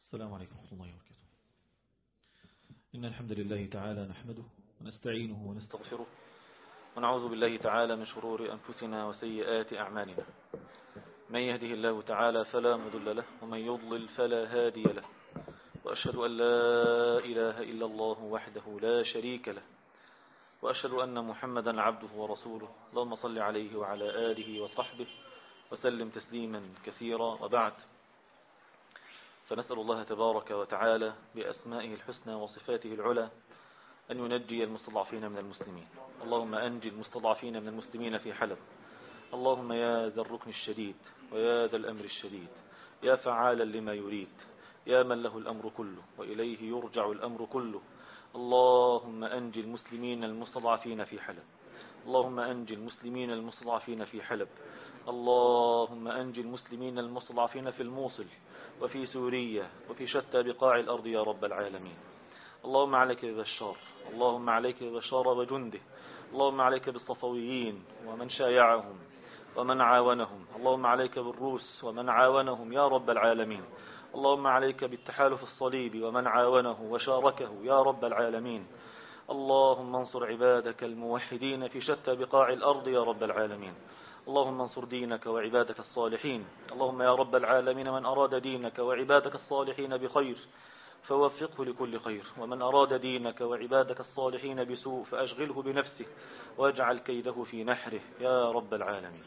السلام عليكم ورحمة الله وبركاته إن الحمد لله تعالى نحمده ونستعينه ونستغفره ونعوذ بالله تعالى من شرور أنفسنا وسيئات أعمالنا من يهده الله تعالى فلا مضل له ومن يضلل فلا هادي له وأشهد أن لا إله إلا الله وحده لا شريك له وأشهد أن محمدا عبده ورسوله اللهم صل عليه وعلى آله وصحبه وسلم تسليما كثيرا وبعد فنسأل الله تبارك وتعالى بأسمائه الحسنى وصفاته العلى أن ينجي المستضعفين من المسلمين اللهم أنجي المستضعفين من المسلمين في حلب اللهم يا ذا الركن الشديد ويا ذا الأمر الشديد يا فعالا لما يريد يا من له الأمر كله وإليه يرجع الأمر كله اللهم أنجي المسلمين المستضعفين في حلب اللهم أنجي المسلمين المستضعفين في حلب اللهم أنجي المسلمين المستضعفين في الموصل وفي سوريا وفي شتى بقاع الأرض يا رب العالمين اللهم عليك ببشار اللهم عليك ببشار وجنده اللهم عليك بالصفويين ومن شايعهم ومن عاونهم اللهم عليك بالروس ومن عاونهم يا رب العالمين اللهم عليك بالتحالف الصليبي ومن عاونه وشاركه يا رب العالمين اللهم انصر عبادك الموحدين في شتى بقاع الأرض يا رب العالمين اللهم انصر دينك وعبادك الصالحين اللهم يا رب العالمين من أراد دينك وعبادك الصالحين بخير فوفقه لكل خير ومن أراد دينك وعبادك الصالحين بسوء فأشغله بنفسه واجعل كيده في نحره يا رب العالمين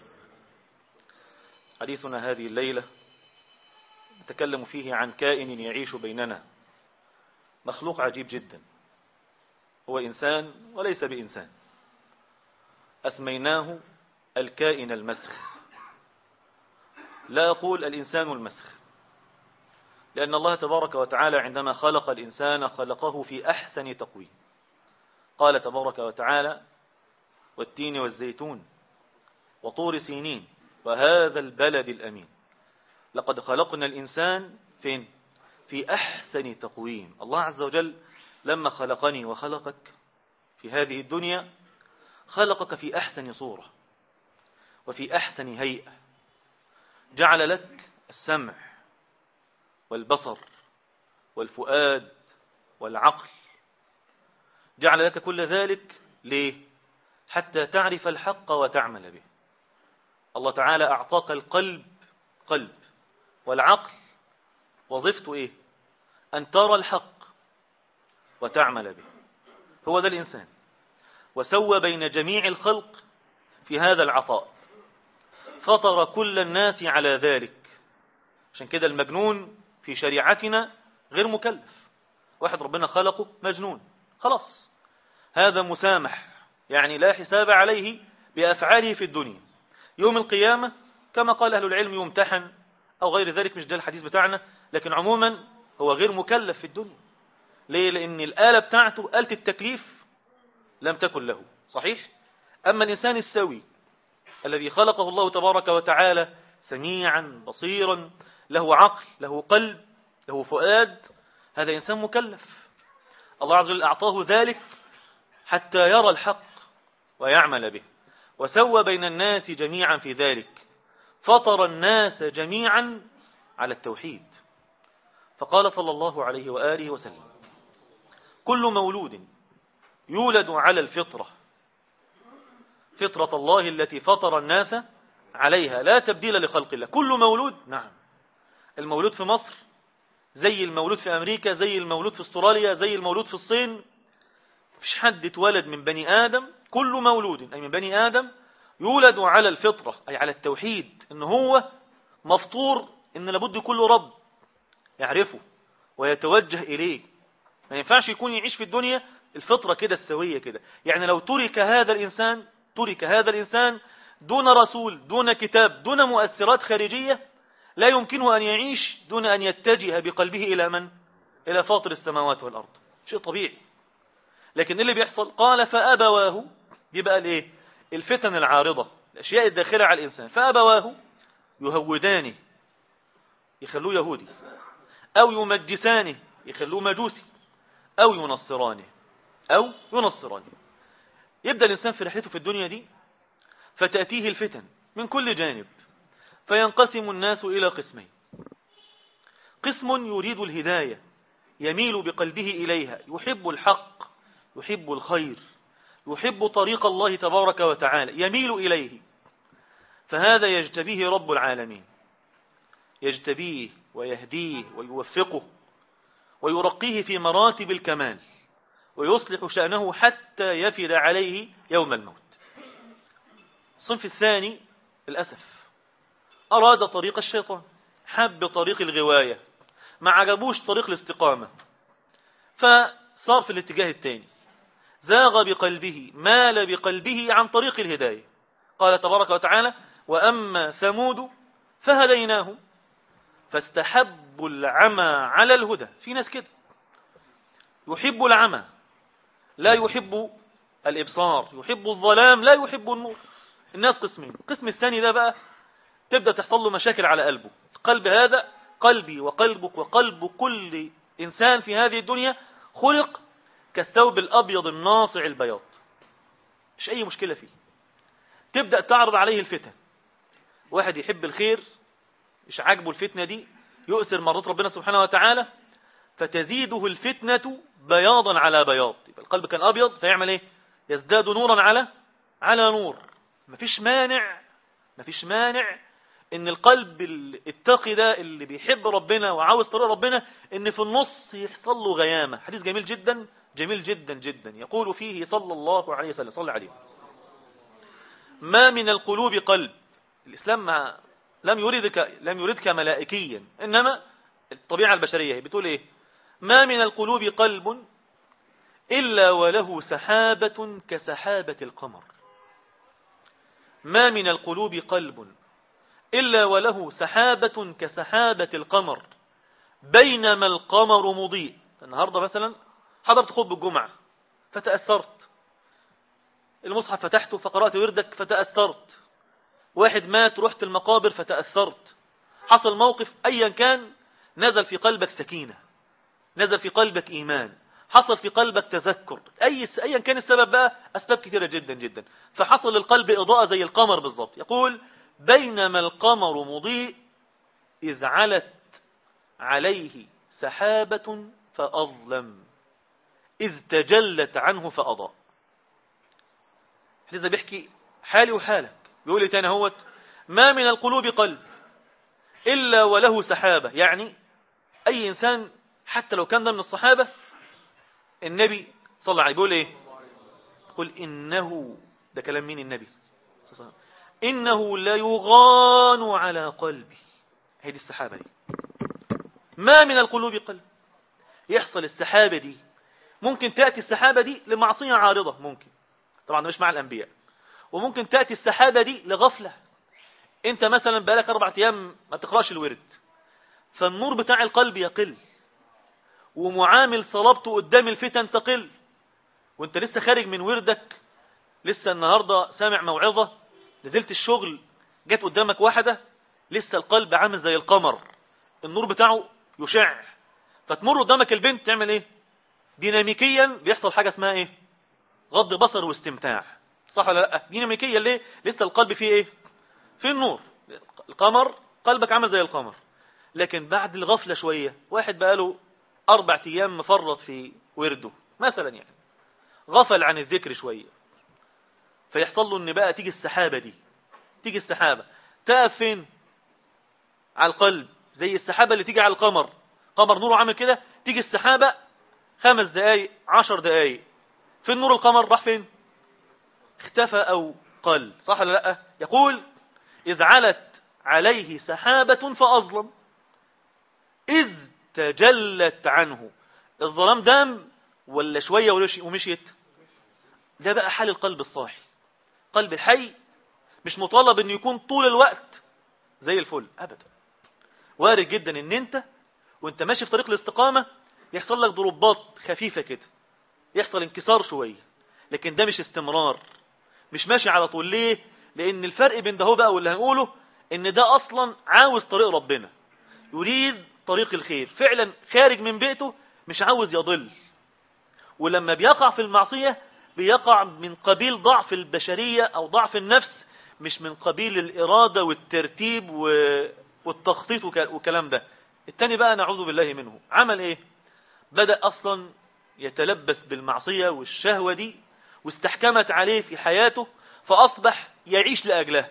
حديثنا هذه الليلة نتكلم فيه عن كائن يعيش بيننا مخلوق عجيب جدا هو إنسان وليس بإنسان أسميناه الكائن المسخ لا أقول الإنسان المسخ لأن الله تبارك وتعالى عندما خلق الإنسان خلقه في أحسن تقويم قال تبارك وتعالى والتين والزيتون وطور سينين وهذا البلد الأمين لقد خلقنا الإنسان فين في أحسن تقويم الله عز وجل لما خلقني وخلقك في هذه الدنيا خلقك في أحسن صورة وفي أحسن هيئة جعل لك السمع والبصر والفؤاد والعقل جعل لك كل ذلك ليه حتى تعرف الحق وتعمل به الله تعالى أعطاك القلب قلب والعقل وظيفته إيه أن ترى الحق وتعمل به هو ذا الإنسان وسوى بين جميع الخلق في هذا العطاء فطر كل الناس على ذلك عشان كده المجنون في شريعتنا غير مكلف واحد ربنا خلقه مجنون خلاص هذا مسامح يعني لا حساب عليه بأفعاله في الدنيا يوم القيامة كما قال أهل العلم يمتحن أو غير ذلك مش ده الحديث بتاعنا لكن عموما هو غير مكلف في الدنيا ليه لأن الآلة بتاعته آلة التكليف لم تكن له صحيح أما الإنسان السوي الذي خلقه الله تبارك وتعالى سميعا بصيرا له عقل له قلب له فؤاد هذا إنسان مكلف الله عز وجل أعطاه ذلك حتى يرى الحق ويعمل به وسوى بين الناس جميعا في ذلك فطر الناس جميعا على التوحيد فقال صلى الله عليه وآله وسلم كل مولود يولد على الفطرة فطرة الله التي فطر الناس عليها لا تبديل لخلق الله كل مولود نعم المولود في مصر زي المولود في أمريكا زي المولود في استراليا زي المولود في الصين مش حد اتولد من بني آدم كل مولود أي من بني آدم يولد على الفطرة أي على التوحيد إن هو مفطور إن لابد يكون له رب يعرفه ويتوجه إليه ما ينفعش يكون يعيش في الدنيا الفطرة كده السوية كده يعني لو ترك هذا الإنسان ترك هذا الإنسان دون رسول دون كتاب دون مؤثرات خارجية لا يمكنه أن يعيش دون أن يتجه بقلبه إلى من؟ إلى فاطر السماوات والأرض شيء طبيعي لكن اللي بيحصل قال فأبواه يبقى الايه الفتن العارضة الأشياء الداخلة على الإنسان فأبواه يهودانه يخلوه يهودي أو يمجسانه يخلوه مجوسي أو ينصرانه أو ينصرانه يبدأ الإنسان في رحلته في الدنيا دي فتأتيه الفتن من كل جانب فينقسم الناس إلى قسمين قسم قسم يريد الهداية يميل بقلبه إليها يحب الحق يحب الخير يحب طريق الله تبارك وتعالى يميل إليه فهذا يجتبيه رب العالمين يجتبيه ويهديه ويوفقه ويرقيه في مراتب الكمال ويصلح شأنه حتى يفد عليه يوم الموت الصنف الثاني للأسف أراد طريق الشيطان حب طريق الغواية ما عجبوش طريق الاستقامة فصار في الاتجاه الثاني زاغ بقلبه مال بقلبه عن طريق الهداية قال تبارك وتعالى وأما ثمود فهديناه فاستحبوا العمى على الهدى في ناس كده يحب العمى لا يحب الإبصار يحب الظلام لا يحب النور الناس قسمين القسم الثاني ده بقى تبدأ تحصل له مشاكل على قلبه قلب هذا قلبي وقلبك وقلب كل إنسان في هذه الدنيا خلق كالثوب الأبيض الناصع البياض مش أي مشكلة فيه تبدأ تعرض عليه الفتن واحد يحب الخير مش عاجبه الفتنة دي يؤثر مرات ربنا سبحانه وتعالى فتزيده الفتنة بياضا على بياض يبقى القلب كان أبيض فيعمل إيه يزداد نورا على على نور مفيش مانع مفيش مانع ان القلب التقي ده اللي بيحب ربنا وعاوز طريق ربنا ان في النص يحصل له غيامة حديث جميل جدا جميل جدا جدا يقول فيه صلى الله عليه وسلم صلى عليه ما من القلوب قلب الإسلام ما لم يردك لم يردك ملائكيا إنما الطبيعة البشرية بتقول إيه ما من القلوب قلب إلا وله سحابة كسحابة القمر ما من القلوب قلب إلا وله سحابة كسحابة القمر بينما القمر مضيء النهاردة مثلا حضرت خطب الجمعة فتأثرت المصحف فتحته فقرأت وردك فتأثرت واحد مات رحت المقابر فتأثرت حصل موقف أيا كان نزل في قلبك سكينة نزل في قلبك إيمان حصل في قلبك تذكر أي أيا كان السبب بقى أسباب كثيرة جدا جدا فحصل للقلب إضاءة زي القمر بالضبط يقول بينما القمر مضيء إذ علت عليه سحابة فأظلم إذ تجلت عنه فأضاء لذا بيحكي حالي وحالك بيقول لي تاني هوت ما من القلوب قلب إلا وله سحابة يعني أي إنسان حتى لو كان ده من الصحابة النبي صلى الله عليه بيقول إيه قل إنه ده كلام مين النبي إنه لا يغان على قلبي هذه السحابة دي ما من القلوب قلب يحصل السحابة دي ممكن تأتي السحابة دي لمعصية عارضة ممكن طبعا مش مع الأنبياء وممكن تأتي السحابة دي لغفلة انت مثلا بقالك اربع ايام ما تقراش الورد فالنور بتاع القلب يقل ومعامل صلابته قدام الفتن تقل وانت لسه خارج من وردك لسه النهاردة سامع موعظة نزلت الشغل جت قدامك واحدة لسه القلب عامل زي القمر النور بتاعه يشع فتمر قدامك البنت تعمل ايه ديناميكيا بيحصل حاجة اسمها ايه غض بصر واستمتاع صح ولا لا ديناميكيا ليه لسه القلب فيه ايه فيه النور القمر قلبك عامل زي القمر لكن بعد الغفلة شوية واحد بقاله أربع أيام مفرط في ورده مثلا يعني غفل عن الذكر شوية فيحصل له ان بقى تيجي السحابة دي تيجي السحابة تقف فين على القلب زي السحابة اللي تيجي على القمر قمر نوره عامل كده تيجي السحابة خمس دقايق عشر دقايق فين نور القمر راح فين اختفى او قل صح ولا لا يقول إذ علت عليه سحابة فأظلم إذ تجلت عنه الظلام دام ولا شوية ومشيت ده بقى حال القلب الصاحي قلب الحي مش مطالب انه يكون طول الوقت زي الفل ابدا وارد جدا ان انت وانت ماشي في طريق الاستقامة يحصل لك ضربات خفيفة كده يحصل انكسار شوية لكن ده مش استمرار مش ماشي على طول ليه لان الفرق بين ده هو بقى واللي هنقوله ان ده اصلا عاوز طريق ربنا يريد طريق الخير فعلا خارج من بيته مش عاوز يضل ولما بيقع في المعصية بيقع من قبيل ضعف البشرية او ضعف النفس مش من قبيل الارادة والترتيب والتخطيط وكلام ده التاني بقى نعوذ بالله منه عمل ايه بدأ اصلا يتلبس بالمعصية والشهوة دي واستحكمت عليه في حياته فأصبح يعيش لأجلها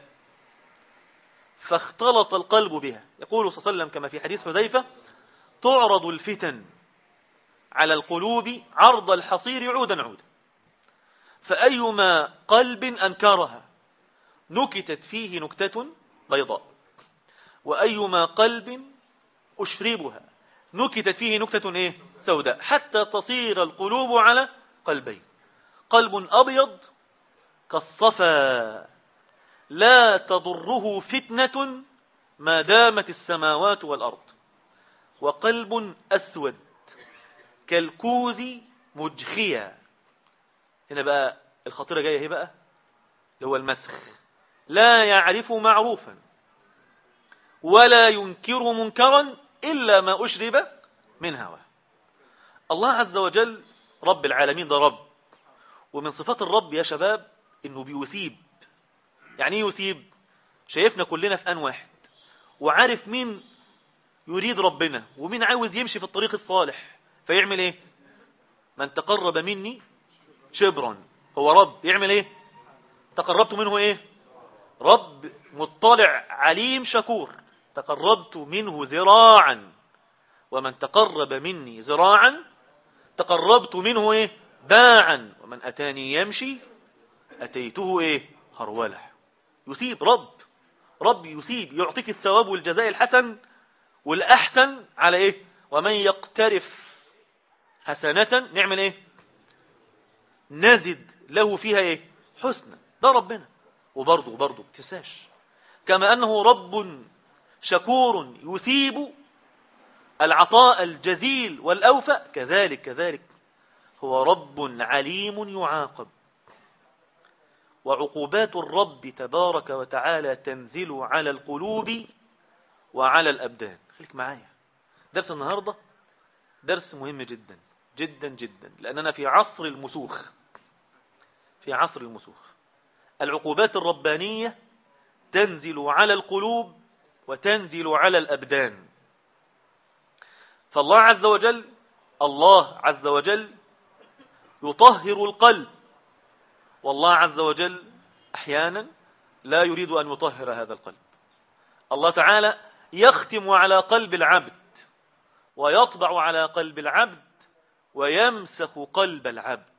فاختلط القلب بها يقول صلى الله عليه وسلم كما في حديث حذيفة تعرض الفتن على القلوب عرض الحصير عودا عودا فأيما قلب أنكرها نكتت فيه نكتة بيضاء وأيما قلب أشربها نكتت فيه نكتة إيه؟ سوداء حتى تصير القلوب على قلبين قلب أبيض كالصفا لا تضره فتنة ما دامت السماوات والأرض وقلب أسود كالكوز مجخيا هنا بقى الخطيرة جاية هي بقى اللي هو المسخ لا يعرف معروفا ولا ينكر منكرا إلا ما أشرب من هواه الله عز وجل رب العالمين ده رب ومن صفات الرب يا شباب انه بيثيب يعني ايه يثيب شايفنا كلنا في ان واحد وعارف مين يريد ربنا ومين عاوز يمشي في الطريق الصالح فيعمل ايه من تقرب مني شبرا هو رب يعمل ايه تقربت منه ايه رب مطلع عليم شكور تقربت منه ذراعا ومن تقرب مني ذراعا تقربت منه ايه باعا ومن اتاني يمشي اتيته ايه هروله يثيب رب رب يثيب يعطيك الثواب والجزاء الحسن والاحسن على ايه ومن يقترف حسنة نعمل ايه نزد له فيها ايه حسنة ده ربنا وبرضه وبرضه تساش كما انه رب شكور يثيب العطاء الجزيل والأوفى كذلك كذلك هو رب عليم يعاقب وعقوبات الرب تبارك وتعالى تنزل على القلوب وعلى الأبدان خليك معايا درس النهاردة درس مهم جدا جدا جدا لأننا في عصر المسوخ في عصر المسوخ العقوبات الربانية تنزل على القلوب وتنزل على الأبدان فالله عز وجل الله عز وجل يطهر القلب والله عز وجل أحيانا لا يريد أن يطهر هذا القلب الله تعالى يختم على قلب العبد ويطبع على قلب العبد ويمسخ قلب العبد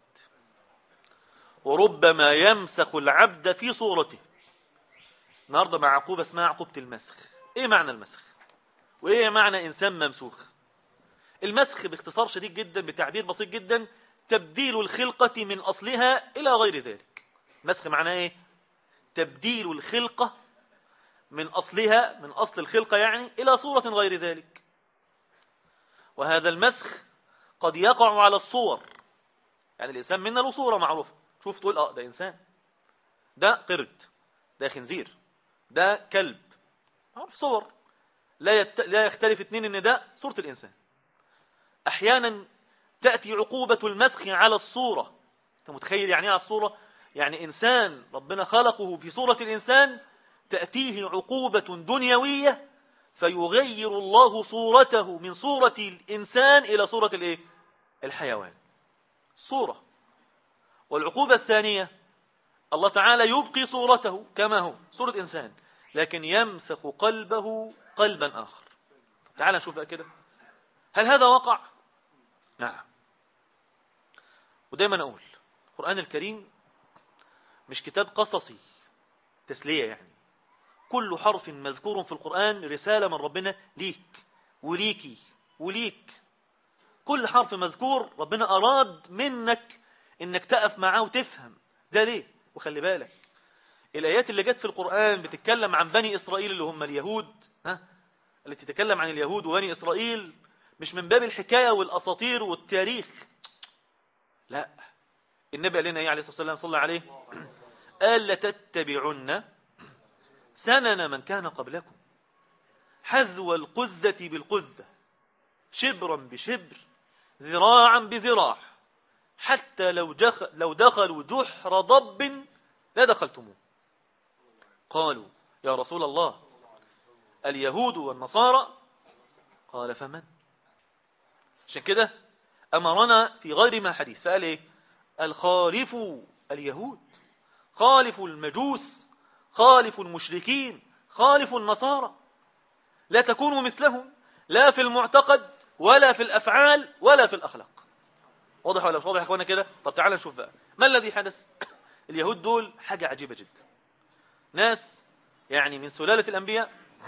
وربما يمسخ العبد في صورته النهاردة مع عقوبة اسمها عقوبة المسخ ايه معنى المسخ وايه معنى انسان ممسوخ المسخ باختصار شديد جدا بتعبير بسيط جدا تبديل الخلقة من أصلها إلى غير ذلك مسخ معناه إيه تبديل الخلقة من أصلها من أصل الخلقة يعني إلى صورة غير ذلك وهذا المسخ قد يقع على الصور يعني الإنسان منا له صورة معروفة شوف تقول اه ده إنسان ده قرد ده خنزير ده كلب معروف صور لا, يت... لا يختلف اثنين ان ده صورة الإنسان أحيانا تأتي عقوبة المسخ على الصورة أنت متخيل يعني على الصورة يعني إنسان ربنا خلقه في صورة الإنسان تأتيه عقوبة دنيوية فيغير الله صورته من صورة الإنسان إلى صورة الإيه؟ الحيوان صورة والعقوبة الثانية الله تعالى يبقي صورته كما هو صورة إنسان لكن يمسخ قلبه قلبا آخر تعال نشوف كده هل هذا وقع نعم ودايما أقول القرآن الكريم مش كتاب قصصي تسلية يعني كل حرف مذكور في القرآن رسالة من ربنا ليك وليكي وليك كل حرف مذكور ربنا أراد منك انك تقف معاه وتفهم ده ليه وخلي بالك الآيات اللي جت في القرآن بتتكلم عن بني إسرائيل اللي هم اليهود ها التي تتكلم عن اليهود وبني إسرائيل مش من باب الحكاية والأساطير والتاريخ لا النبي قال لنا ايه عليه الصلاة والسلام صلى الله عليه قال لتتبعن سنن من كان قبلكم حذو القزة بالقزة شبرا بشبر ذراعا بذراع حتى لو, جخ لو دخلوا جحر ضب لا دخلتموه قالوا يا رسول الله اليهود والنصارى قال فمن عشان كده أمرنا في غير ما حديث فقال إيه الخالف اليهود خالف المجوس خالف المشركين خالف النصارى لا تكونوا مثلهم لا في المعتقد ولا في الأفعال ولا في الأخلاق واضح ولا مش واضح يا اخوانا كده طب تعالى نشوف بقى ما الذي حدث اليهود دول حاجة عجيبة جدا ناس يعني من سلالة الأنبياء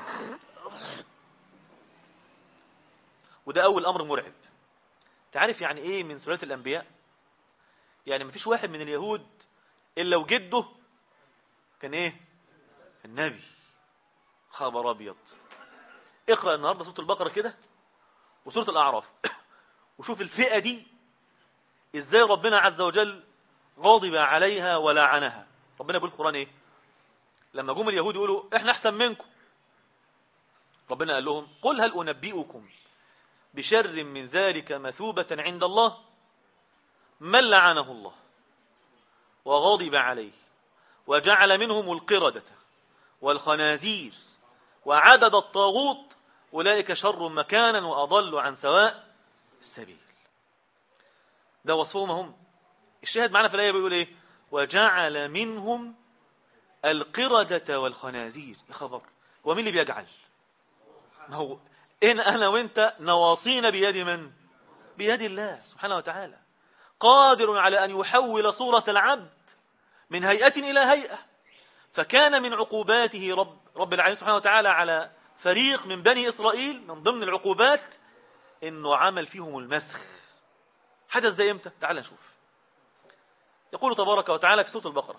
وده أول أمر مرعب تعرف يعني إيه من سلالة الأنبياء يعني مفيش واحد من اليهود إلا وجده كان إيه النبي خبر أبيض اقرأ النهاردة سورة البقرة كده وسورة الأعراف وشوف الفئة دي إزاي ربنا عز وجل غاضب عليها ولعنها ربنا يقول في القرآن إيه لما جم اليهود يقولوا إحنا أحسن منكم ربنا قال لهم قل هل أنبئكم بشر من ذلك مثوبة عند الله من لعنه الله وغضب عليه وجعل منهم القردة والخنازير وعدد الطاغوت أولئك شر مكانا وأضل عن سواء السبيل ده وصفهم هم الشاهد معنا في الآية بيقول إيه وجعل منهم القردة والخنازير يا خبر ومين اللي بيجعل ما هو إن أنا وإنت نواصين بيد من بيد الله سبحانه وتعالى قادر على أن يحول صورة العبد من هيئة إلى هيئة فكان من عقوباته رب, رب العالمين سبحانه وتعالى على فريق من بني إسرائيل من ضمن العقوبات إنه عمل فيهم المسخ حدث زي إمتى تعال نشوف يقول تبارك وتعالى في سورة البقرة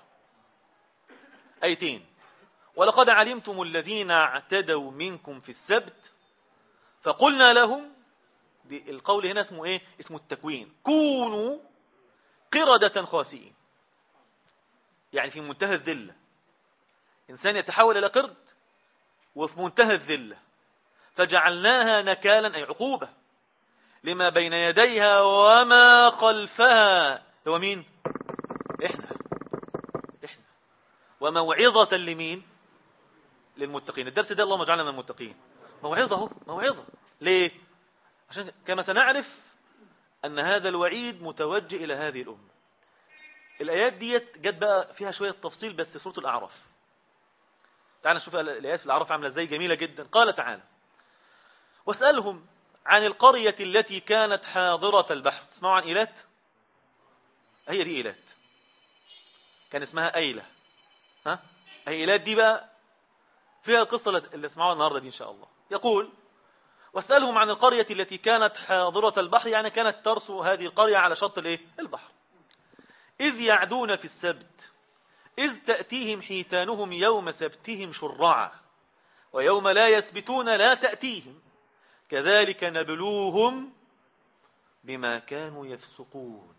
أيتين ولقد علمتم الذين اعتدوا منكم في السبت فقلنا لهم القول هنا اسمه ايه اسمه التكوين كونوا قردة خاسئين يعني في منتهى الذلة إنسان يتحول إلى قرد وفي منتهى الذلة فجعلناها نكالا أي عقوبة لما بين يديها وما خلفها هو مين إحنا إحنا وموعظة لمين للمتقين الدرس ده اللهم اجعلنا من المتقين موعظة اهو موعظة ليه عشان كما سنعرف أن هذا الوعيد متوجه إلى هذه الأمة الآيات ديت جت بقى فيها شوية تفصيل بس سورة الأعراف تعال نشوف الآيات في الأعراف عاملة ازاي جميلة جدا قال تعالى واسألهم عن القرية التي كانت حاضرة البحر تسمعوا عن إيلات هي دي إيلات كان اسمها أيلة ها هي إيلات دي بقى فيها القصة اللي اسمعوها النهاردة دي إن شاء الله يقول واسألهم عن القرية التي كانت حاضرة البحر يعني كانت ترسو هذه القرية على شط الايه البحر إذ يعدون في السبت إذ تأتيهم حيتانهم يوم سبتهم شرعا ويوم لا يسبتون لا تأتيهم كذلك نبلوهم بما كانوا يفسقون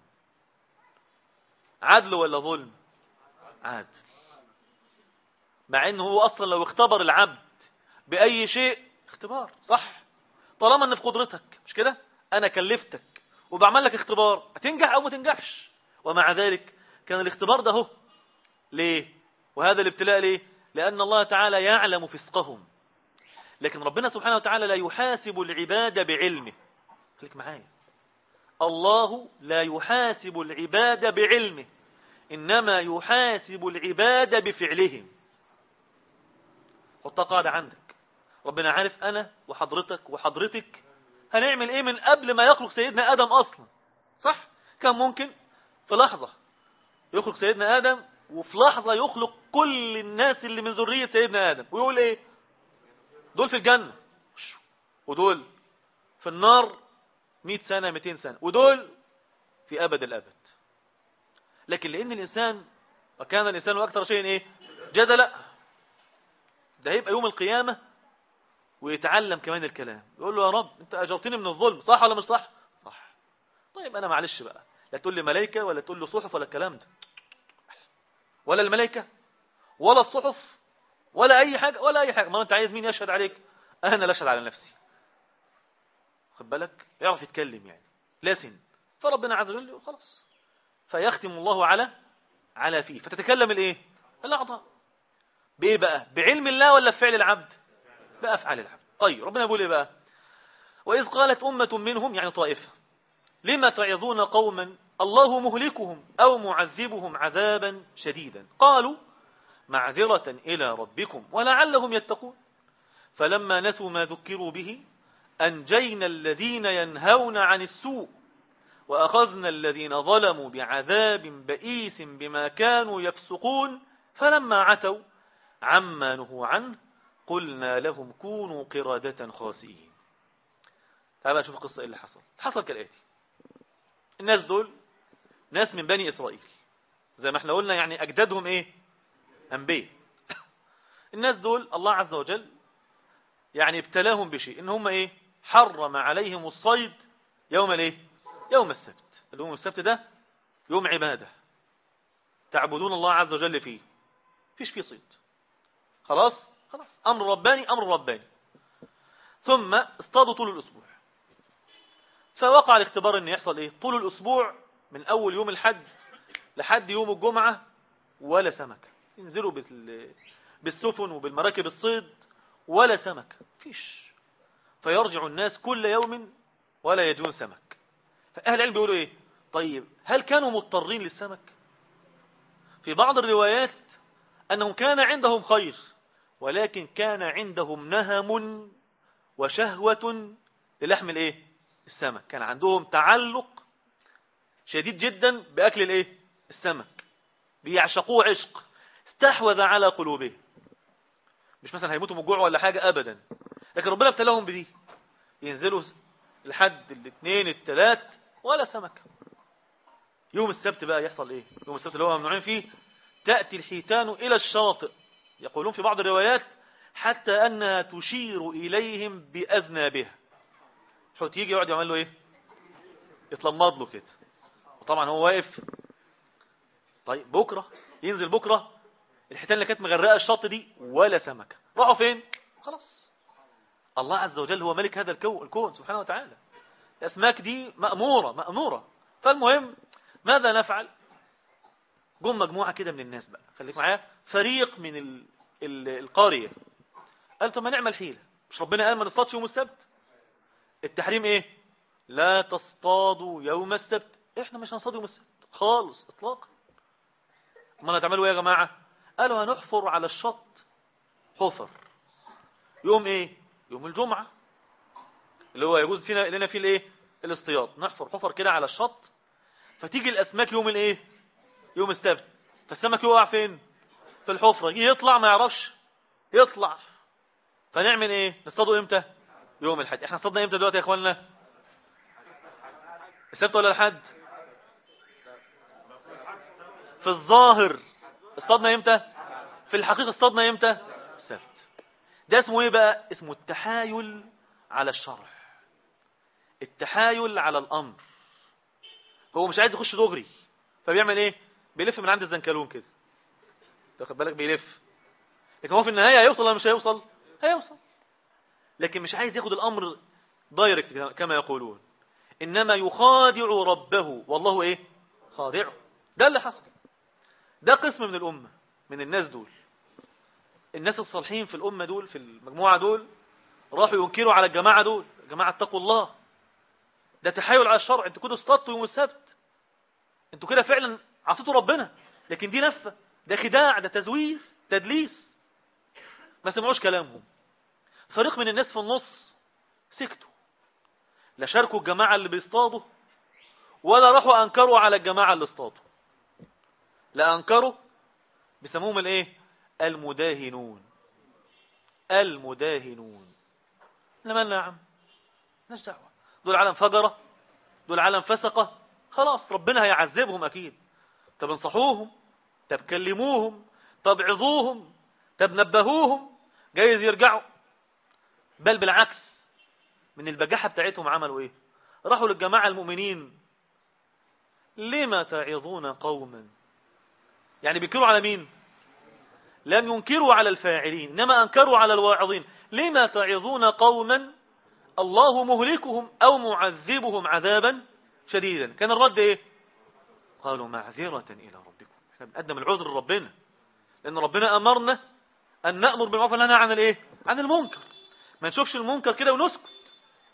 عدل ولا ظلم عدل مع انه هو اصلا لو اختبر العبد باي شيء اختبار صح طالما ان في قدرتك مش كده انا كلفتك وبعمل لك اختبار هتنجح او ما تنجحش ومع ذلك كان الاختبار ده هو ليه وهذا الابتلاء ليه لان الله تعالى يعلم فسقهم لكن ربنا سبحانه وتعالى لا يحاسب العباد بعلمه خليك معايا الله لا يحاسب العباد بعلمه إنما يحاسب العباد بفعلهم حطها قاعدة عندك ربنا عارف أنا وحضرتك وحضرتك هنعمل إيه من قبل ما يخلق سيدنا آدم أصلا صح كان ممكن في لحظة يخلق سيدنا آدم وفي لحظة يخلق كل الناس اللي من ذرية سيدنا آدم ويقول إيه دول في الجنة ودول في النار 100 سنة 200 سنة ودول في أبد الأبد لكن لأن الإنسان وكان الإنسان أكثر شيء إيه جدلا ده هيبقى يوم القيامة ويتعلم كمان الكلام يقول له يا رب انت أجرتني من الظلم صح ولا مش صح صح طيب أنا معلش بقى لا تقول لي ملائكة ولا تقول لي صحف ولا الكلام ده ولا الملائكة ولا الصحف ولا أي حاجة ولا أي حاجة ما أنت عايز مين يشهد عليك أنا لا أشهد على نفسي خد بالك يعرف يتكلم يعني لا سن فربنا عز وجل خلاص فيختم الله على على فيه فتتكلم الايه الاعضاء بايه بقى بعلم الله ولا بفعل العبد بافعال العبد طيب ربنا بيقول ايه بقى وإذ قالت أمة منهم يعني طائفة لما تعظون قوما الله مهلكهم أو معذبهم عذابا شديدا قالوا معذرة إلى ربكم ولعلهم يتقون فلما نسوا ما ذكروا به أنجينا الذين ينهون عن السوء وأخذنا الذين ظلموا بعذاب بئيس بما كانوا يفسقون فلما عتوا عما نهوا عنه قلنا لهم كونوا قردة خاسئين تعالى شوف القصة اللي حصل حصل كالآتي الناس دول ناس من بني إسرائيل زي ما احنا قلنا يعني أجدادهم ايه أنبياء الناس دول الله عز وجل يعني ابتلاهم بشيء ان هم ايه حرم عليهم الصيد يوم الايه يوم السبت اليوم السبت ده يوم عبادة تعبدون الله عز وجل فيه فيش فيه صيد خلاص خلاص امر رباني امر رباني ثم اصطادوا طول الاسبوع فوقع الاختبار ان يحصل ايه طول الاسبوع من اول يوم الحج لحد يوم الجمعة ولا سمكة ينزلوا بالسفن وبالمراكب الصيد ولا سمك فيش فيرجع الناس كل يوم ولا يجون سمك فأهل العلم بيقولوا ايه طيب هل كانوا مضطرين للسمك في بعض الروايات أنهم كان عندهم خير ولكن كان عندهم نهم وشهوة للحم الايه السمك كان عندهم تعلق شديد جدا بأكل الايه السمك بيعشقوه عشق استحوذ على قلوبهم مش مثلا هيموتوا من الجوع ولا حاجة أبدا لكن ربنا ابتلاهم بدي ينزلوا لحد الاثنين الثلاث ولا سمك يوم السبت بقى يحصل ايه يوم السبت اللي هو ممنوعين فيه تأتي الحيتان إلى الشاطئ يقولون في بعض الروايات حتى أنها تشير إليهم بأذنابها حوت يجي يقعد يعمل له ايه يتلمض له كده وطبعا هو واقف طيب بكرة ينزل بكرة الحيتان اللي كانت مغرقة الشط دي ولا سمكة راحوا فين خلاص الله عز وجل هو ملك هذا الكون, الكون سبحانه وتعالى الأسماك دي مأمورة مأمورة فالمهم ماذا نفعل جم مجموعة كده من الناس بقى خليك معايا فريق من ال... ال... القارية قال طب ما نعمل حيلة مش ربنا قال ما نصطادش يوم السبت التحريم ايه لا تصطادوا يوم السبت احنا مش هنصطاد يوم السبت خالص اطلاقا ما هتعملوا ايه يا جماعة قالوا هنحفر على الشط حفر يوم ايه يوم الجمعة اللي هو يجوز فينا لنا فيه الايه الاصطياد نحفر حفر كده على الشط فتيجي الاسماك يوم الايه يوم السبت فالسمك يقع فين في الحفرة يطلع ما يعرفش يطلع فنعمل ايه نصطاده امتى يوم الحد احنا صدنا امتى دلوقتي يا اخواننا السبت ولا الحد في الظاهر اصطادنا امتى في الحقيقة اصطادنا امتى السبت ده اسمه ايه بقى اسمه التحايل على الشرع التحايل على الامر هو مش عايز يخش دغري فبيعمل ايه بيلف من عند الزنكلون كده تاخد بالك بيلف لكن هو في النهاية هيوصل ولا مش هيوصل هيوصل لكن مش عايز ياخد الامر دايركت كما يقولون انما يخادع ربه والله ايه خادعه ده اللي حصل ده قسم من الامة من الناس دول الناس الصالحين في الامة دول في المجموعة دول راحوا ينكروا على الجماعة دول جماعة اتقوا الله ده تحايل على الشرع انتوا كده اصطدتوا يوم السبت انتوا كده فعلا عصيتوا ربنا لكن دي نفة ده خداع ده تزوير تدليس ما سمعوش كلامهم فريق من الناس في النص سكتوا لا شاركوا الجماعة اللي بيصطادوا ولا راحوا أنكروا على الجماعة اللي اصطادوا لا أنكروا بيسموهم الايه المداهنون المداهنون لما نعم مش دعوة دول عالم فجرة دول عالم فسقة خلاص ربنا هيعذبهم أكيد طب انصحوهم طب كلموهم طب عظوهم طب نبهوهم جايز يرجعوا بل بالعكس من البجاحة بتاعتهم عملوا ايه راحوا للجماعة المؤمنين لما تعظون قوما يعني بينكروا على مين لم ينكروا على الفاعلين انما انكروا على الواعظين لما تعظون قوما الله مهلكهم او معذبهم عذابا شديدا كان الرد ايه قالوا معذرة الى ربكم احنا بنقدم العذر لربنا لان ربنا امرنا ان نأمر بالمعروف وننهى عن الايه عن المنكر ما نشوفش المنكر كده ونسكت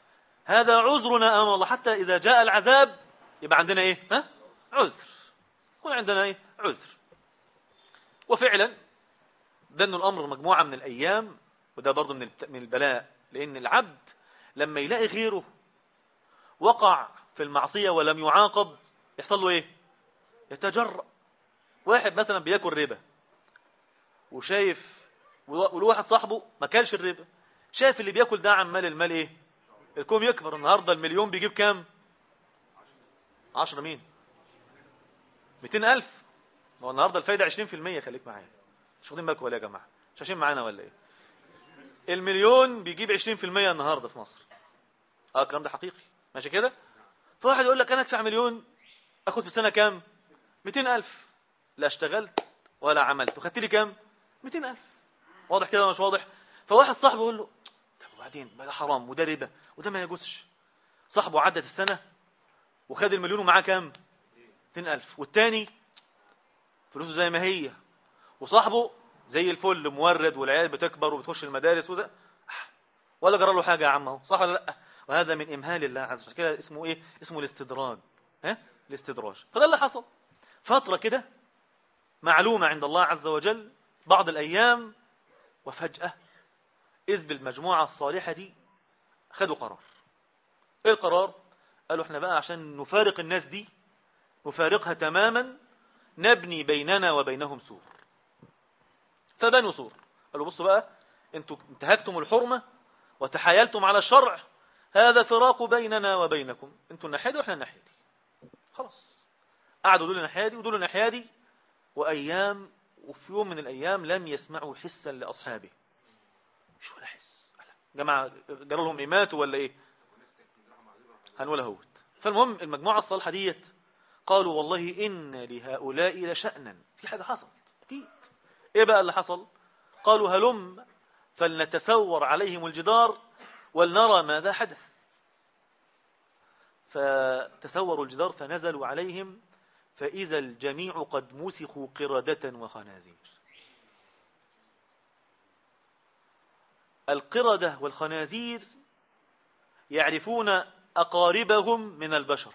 هذا عذرنا أمام الله حتى إذا جاء العذاب يبقى عندنا إيه ها؟ عذر يكون عندنا إيه عذر وفعلا دن الأمر مجموعة من الأيام وده برضه من من البلاء لأن العبد لما يلاقي غيره وقع في المعصية ولم يعاقب يحصل له إيه يتجرأ واحد مثلا بياكل ربا وشايف والواحد صاحبه ما كانش الربا شايف اللي بياكل ده عمال المال ايه الكوم يكبر النهاردة المليون بيجيب كام عشرة مين ميتين ألف ما هو النهاردة الفايدة عشرين في المية خليك معايا مش واخدين بالكم ولا يا جماعة مش عايشين معانا ولا ايه المليون بيجيب عشرين في المية النهاردة في مصر اه الكلام ده حقيقي ماشي كده فواحد يقول لك انا ادفع مليون اخد في السنة كام ميتين ألف لا اشتغلت ولا عملت وخدت لي كام ميتين ألف واضح كده مش واضح فواحد صاحبه يقول له طب وبعدين ما ده حرام وده ربا وده ما يجوزش صاحبه عدت السنة وخد المليون ومعاه كام 200000 والتاني فلوسه زي ما هي وصاحبه زي الفل مورد والعيال بتكبر وبتخش المدارس وده ولا جرى له حاجة يا عم اهو صح ولا لا وهذا من إمهال الله عز وجل كده اسمه إيه اسمه الاستدراج ها الاستدراج فده اللي حصل فترة كده معلومة عند الله عز وجل بعض الأيام وفجأة إذ بالمجموعة الصالحة دي خدوا قرار إيه القرار قالوا احنا بقى عشان نفارق الناس دي نفارقها تماما نبني بيننا وبينهم سور فبنوا سور قالوا بصوا بقى انتوا انتهكتم الحرمة وتحايلتم على الشرع هذا فراق بيننا وبينكم انتوا الناحية دي واحنا الناحية دي خلاص قعدوا دول الناحية دي ودول الناحية دي وأيام وفي يوم من الأيام لم يسمعوا حسا لأصحابه مش ولا حس جماعة جروا لهم إيمات ولا إيه هنقول هوت فالمهم المجموعة الصالحة ديت قالوا والله إن لهؤلاء لشأنا في حاجة حصلت أكيد إيه بقى اللي حصل قالوا هلم فلنتسور عليهم الجدار ولنرى ماذا حدث فتسوروا الجدار فنزلوا عليهم فإذا الجميع قد مسخوا قردة وخنازير القردة والخنازير يعرفون أقاربهم من البشر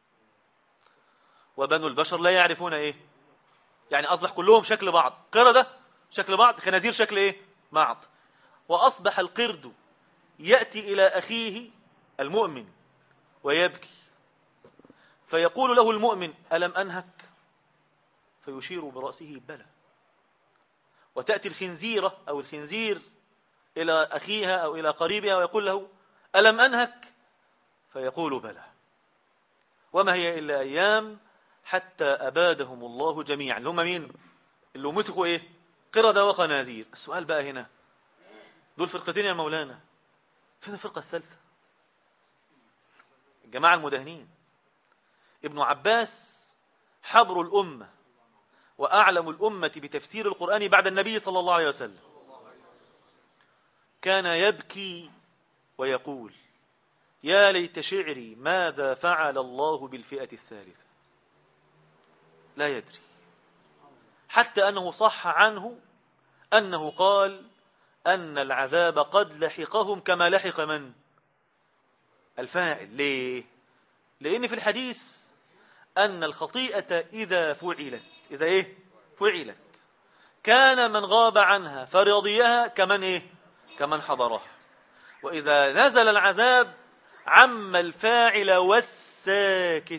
وبنو البشر لا يعرفون إيه يعني أصبح كلهم شكل بعض قردة شكل بعض خنازير شكل إيه بعض وأصبح القرد يأتي إلى أخيه المؤمن ويبكي فيقول له المؤمن ألم أنهك فيشير برأسه بلى وتأتي الخنزيرة أو الخنزير إلى أخيها أو إلى قريبها ويقول له ألم أنهك فيقول بلى وما هي إلا أيام حتى أبادهم الله جميعا اللي هم مين اللي مسكوا إيه قردة وخنازير السؤال بقى هنا دول فرقتين يا مولانا فين الفرقة الثالثة الجماعة المدهنين ابن عباس حبر الأمة وأعلم الأمة بتفسير القرآن بعد النبي صلى الله عليه وسلم كان يبكي ويقول يا ليت شعري ماذا فعل الله بالفئة الثالثة لا يدري حتى أنه صح عنه أنه قال أن العذاب قد لحقهم كما لحق من الفاعل ليه لأن في الحديث أن الخطيئة إذا فعلت إذا إيه فعلت كان من غاب عنها فرضيها كمن إيه كمن حضرها وإذا نزل العذاب عم الفاعل والساكت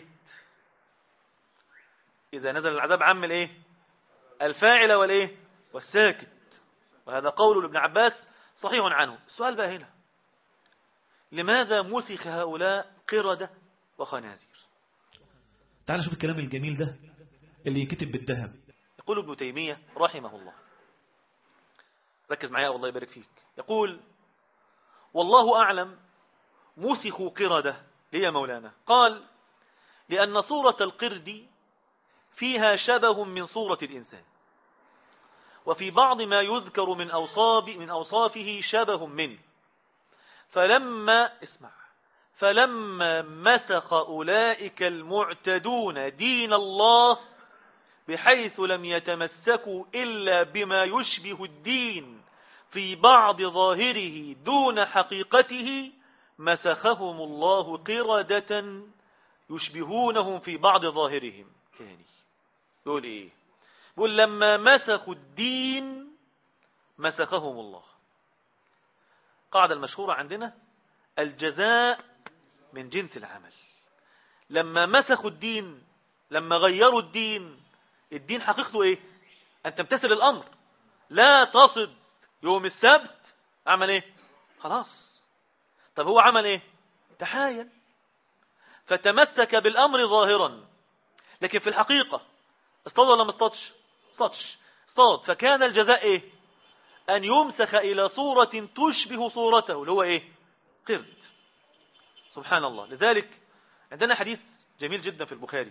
إذا نزل العذاب عم الإيه الفاعل والإيه والساكت وهذا قول لابن عباس صحيح عنه السؤال بقى هنا لماذا مسخ هؤلاء قردة وخنازير تعال شوف الكلام الجميل ده اللي يكتب بالذهب يقول ابن تيمية رحمه الله ركز معايا والله يبارك فيك يقول والله أعلم مسخوا قردة ليه مولانا قال لأن صورة القرد فيها شبه من صورة الإنسان وفي بعض ما يذكر من أوصاب من أوصافه شبه منه فلما اسمع فلما مسخ أولئك المعتدون دين الله بحيث لم يتمسكوا إلا بما يشبه الدين في بعض ظاهره دون حقيقته مسخهم الله قردة يشبهونهم في بعض ظاهرهم ثاني يقول ايه يقول لما مسخوا الدين مسخهم الله قاعدة المشهورة عندنا الجزاء من جنس العمل لما مسخوا الدين لما غيروا الدين الدين حقيقته ايه ان تمتثل الامر لا تصد يوم السبت اعمل ايه خلاص طب هو عمل ايه تحايل فتمسك بالامر ظاهرا لكن في الحقيقة اصطاد ولا ما اصطادش اصطادش اصطاد فكان الجزاء ايه ان يمسخ الى صورة تشبه صورته اللي هو ايه قرد سبحان الله لذلك عندنا حديث جميل جدا في البخاري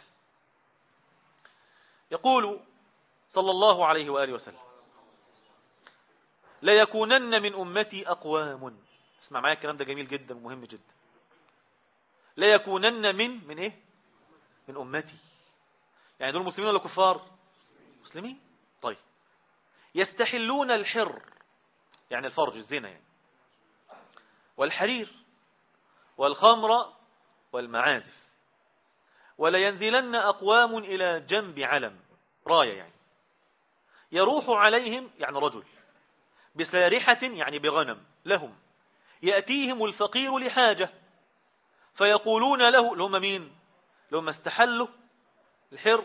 يقول صلى الله عليه وآله وسلم لا يكونن من أمتي أقوام اسمع معايا الكلام ده جميل جدا ومهم جدا لا يكونن من من ايه من أمتي يعني دول مسلمين ولا كفار مسلمين طيب يستحلون الحر يعني الفرج الزنا يعني والحرير والخمر والمعازف ولينزلن أقوام إلى جنب علم راية يعني يروح عليهم يعني رجل بسارحة يعني بغنم لهم يأتيهم الفقير لحاجة فيقولون له لهم مين لهم استحلوا الحر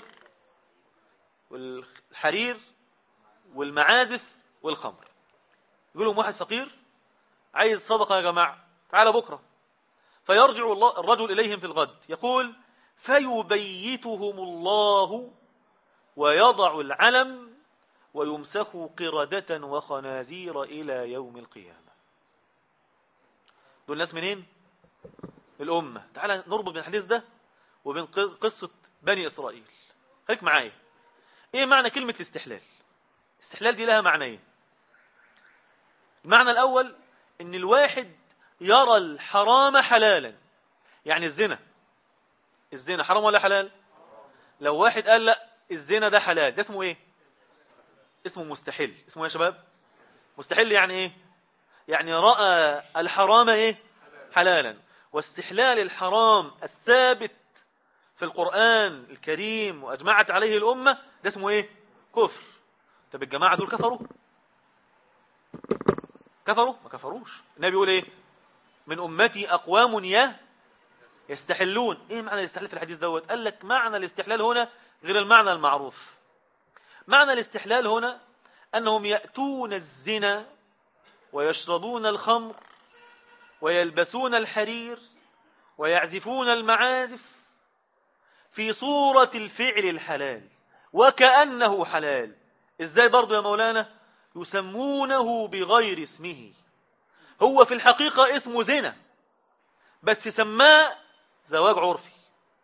والحرير والمعازف والخمر يقول لهم واحد فقير عايز صدقة يا جماعة تعالى بكرة فيرجع الله الرجل إليهم في الغد يقول فيبيتهم الله ويضع العلم ويمسخ قردة وخنازير إلى يوم القيامة دول الناس منين الأمة تعالى نربط بين الحديث ده وبين قصة بني إسرائيل خليك معايا ايه معنى كلمة الاستحلال الاستحلال دي لها معنيين المعنى الأول ان الواحد يرى الحرام حلالا يعني الزنا الزنا حرام ولا حلال لو واحد قال لا الزنا ده حلال ده اسمه ايه اسمه مستحل اسمه يا شباب مستحل يعني ايه يعني رأى الحرام ايه حلالا واستحلال الحرام الثابت في القرآن الكريم وأجمعت عليه الأمة ده اسمه ايه كفر طب الجماعة دول كفروا كفروا ما كفروش النبي يقول ايه من أمتي أقوام يا يستحلون ايه معنى الاستحلال في الحديث دوت قال لك معنى الاستحلال هنا غير المعنى المعروف معنى الاستحلال هنا أنهم يأتون الزنا ويشربون الخمر ويلبسون الحرير ويعزفون المعازف في صورة الفعل الحلال وكأنه حلال ازاي برضو يا مولانا يسمونه بغير اسمه هو في الحقيقة اسمه زنا بس سماه زواج عرفي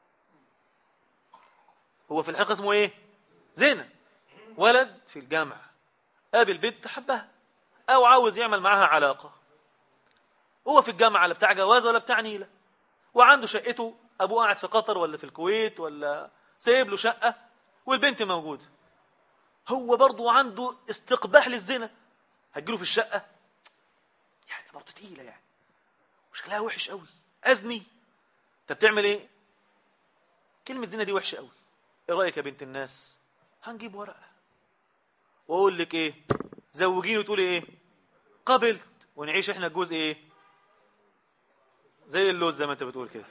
هو في الحقيقة اسمه ايه زنا ولد في الجامعة قابل بنت حبها او عاوز يعمل معاها علاقة هو في الجامعة لا بتاع جواز ولا بتاع نيلة وعنده شقته ابوه قاعد في قطر ولا في الكويت ولا سايب له شقة والبنت موجودة هو برضه عنده استقباح للزنا هتجيله في الشقة يعني برضه تقيلة يعني وشكلها وحش قوي أزني انت بتعمل ايه كلمة زنا دي وحشة قوي ايه رأيك يا بنت الناس هنجيب ورقة واقول لك ايه زوجيني وتقولي ايه قبلت ونعيش احنا الجزء ايه زي اللوز زي ما انت بتقول كده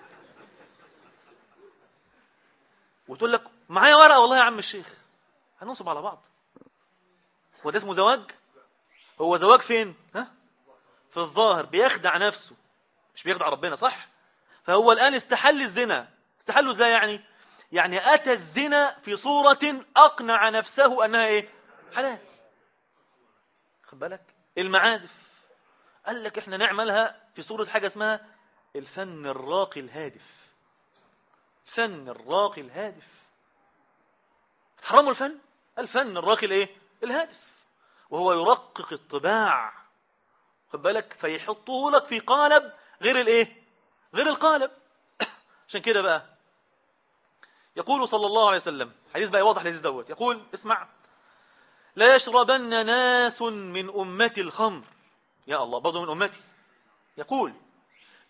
وتقول لك معايا ورقة والله يا عم الشيخ هننصب على بعض هو ده اسمه زواج هو زواج فين ها في الظاهر بيخدع نفسه مش بيخدع ربنا صح فهو الآن استحل الزنا استحله ازاي يعني يعني أتى الزنا في صورة أقنع نفسه أنها إيه حلال خد بالك المعازف قال لك احنا نعملها في صورة حاجة اسمها الفن الراقي الهادف الفن الراقي الهادف حرموا الفن الفن الراقي الايه الهادف وهو يرقق الطباع خد بالك فيحطه لك في قالب غير الايه غير القالب عشان كده بقى يقول صلى الله عليه وسلم حديث بقى واضح لذيذ دوت يقول اسمع لا يشربن ناس من أمتي الخمر يا الله برضه من أمتي يقول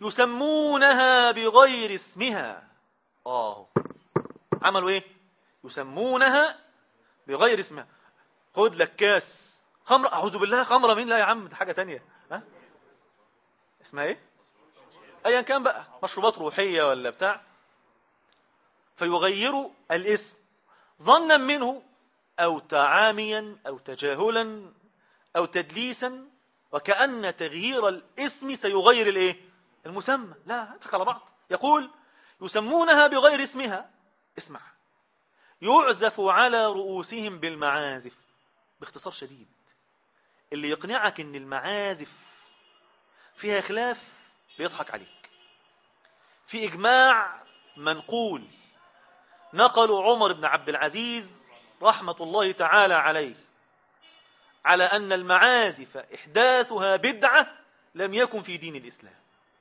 يسمونها بغير اسمها اه عملوا ايه يسمونها بغير اسمها خد لك كاس خمر اعوذ بالله خمره مين لا يا عم ده حاجه تانية ها اسمها ايه ايا كان بقى مشروبات روحيه ولا بتاع فيغيروا الاسم ظنا منه او تعاميا او تجاهلا او تدليسا وكأن تغيير الاسم سيغير الايه المسمى لا هاتك على بعض يقول يسمونها بغير اسمها اسمع يعزف على رؤوسهم بالمعازف باختصار شديد اللي يقنعك ان المعازف فيها خلاف بيضحك عليك في اجماع منقول نقل عمر بن عبد العزيز رحمة الله تعالى عليه على أن المعازف إحداثها بدعة لم يكن في دين الإسلام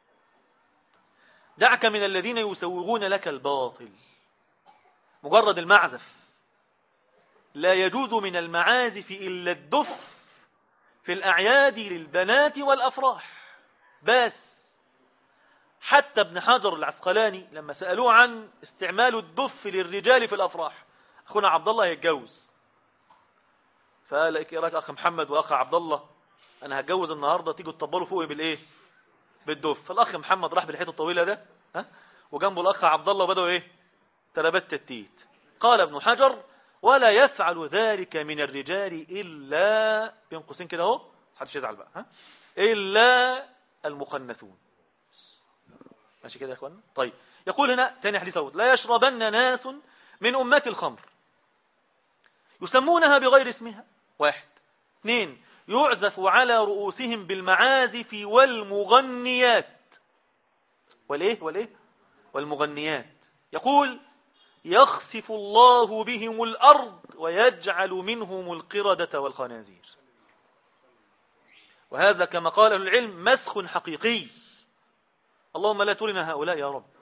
دعك من الذين يسوغون لك الباطل مجرد المعزف لا يجوز من المعازف إلا الدف في الأعياد للبنات والأفراح بس حتى ابن حجر العسقلاني لما سألوه عن استعمال الدف للرجال في الأفراح أخونا عبد الله يتجوز فقال لك ايه رايك اخ محمد واخ عبد الله انا هتجوز النهارده تيجوا تطبلوا فوقي بالايه بالدف فالاخ محمد راح بالحيط الطويله ده ها وجنبه الاخ عبد الله وبداوا ايه تربت التيت قال ابن حجر ولا يفعل ذلك من الرجال الا بين قوسين كده اهو محدش يزعل بقى ها الا المخنثون ماشي كده يا اخوانا طيب يقول هنا ثاني حديث اهو لا يشربن ناس من امتي الخمر يسمونها بغير اسمها واحد اثنين يعزف على رؤوسهم بالمعازف والمغنيات والايه والايه والمغنيات يقول يخسف الله بهم الأرض ويجعل منهم القردة والخنازير وهذا كما قال أهل العلم مسخ حقيقي اللهم لا ترنا هؤلاء يا رب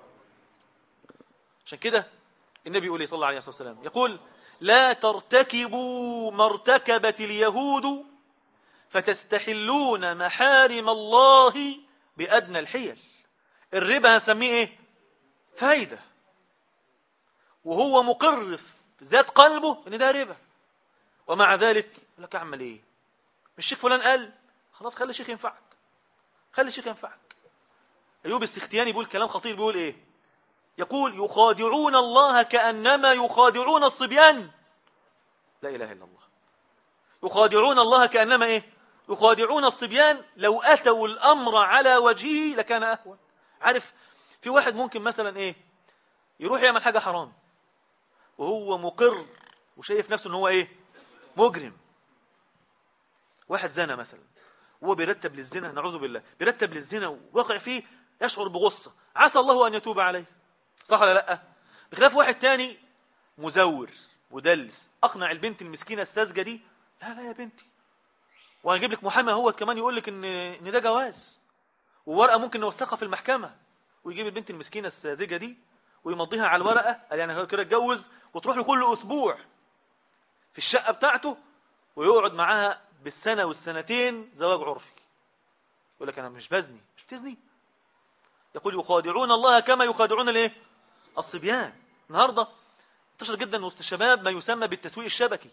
عشان كده النبي يقول صلى الله عليه وسلم يقول لا ترتكبوا ما ارتكبت اليهود فتستحلون محارم الله بأدنى الحيل الربا هنسميه ايه فايدة وهو مقر في ذات قلبه ان ده ربا ومع ذلك يقول لك اعمل ايه مش الشيخ فلان قال خلاص خلي الشيخ ينفعك خلي الشيخ ينفعك ايوب السختياني بيقول كلام خطير بيقول ايه يقول يخادعون الله كأنما يخادعون الصبيان لا إله إلا الله يخادعون الله كأنما إيه يخادعون الصبيان لو أتوا الأمر على وجهه لكان أهون عارف في واحد ممكن مثلا إيه يروح يعمل حاجة حرام وهو مقر وشايف نفسه ان هو ايه مجرم واحد زنا مثلا وهو بيرتب للزنا نعوذ بالله بيرتب للزنا وواقع فيه يشعر بغصة عسى الله أن يتوب عليه صح ولا لا بخلاف واحد تاني مزور مدلس اقنع البنت المسكينه الساذجه دي لا لا يا بنتي وهجيب لك محامي هو كمان يقول لك ان ان ده جواز وورقه ممكن نوثقها في المحكمه ويجيب البنت المسكينه الساذجه دي ويمضيها على الورقه قال يعني هو كده اتجوز وتروح له كل اسبوع في الشقه بتاعته ويقعد معاها بالسنه والسنتين زواج عرفي يقول لك انا مش بزني مش تزني يقول يخادعون الله كما يخادعون الايه الصبيان النهارده انتشر جدا وسط الشباب ما يسمى بالتسويق الشبكي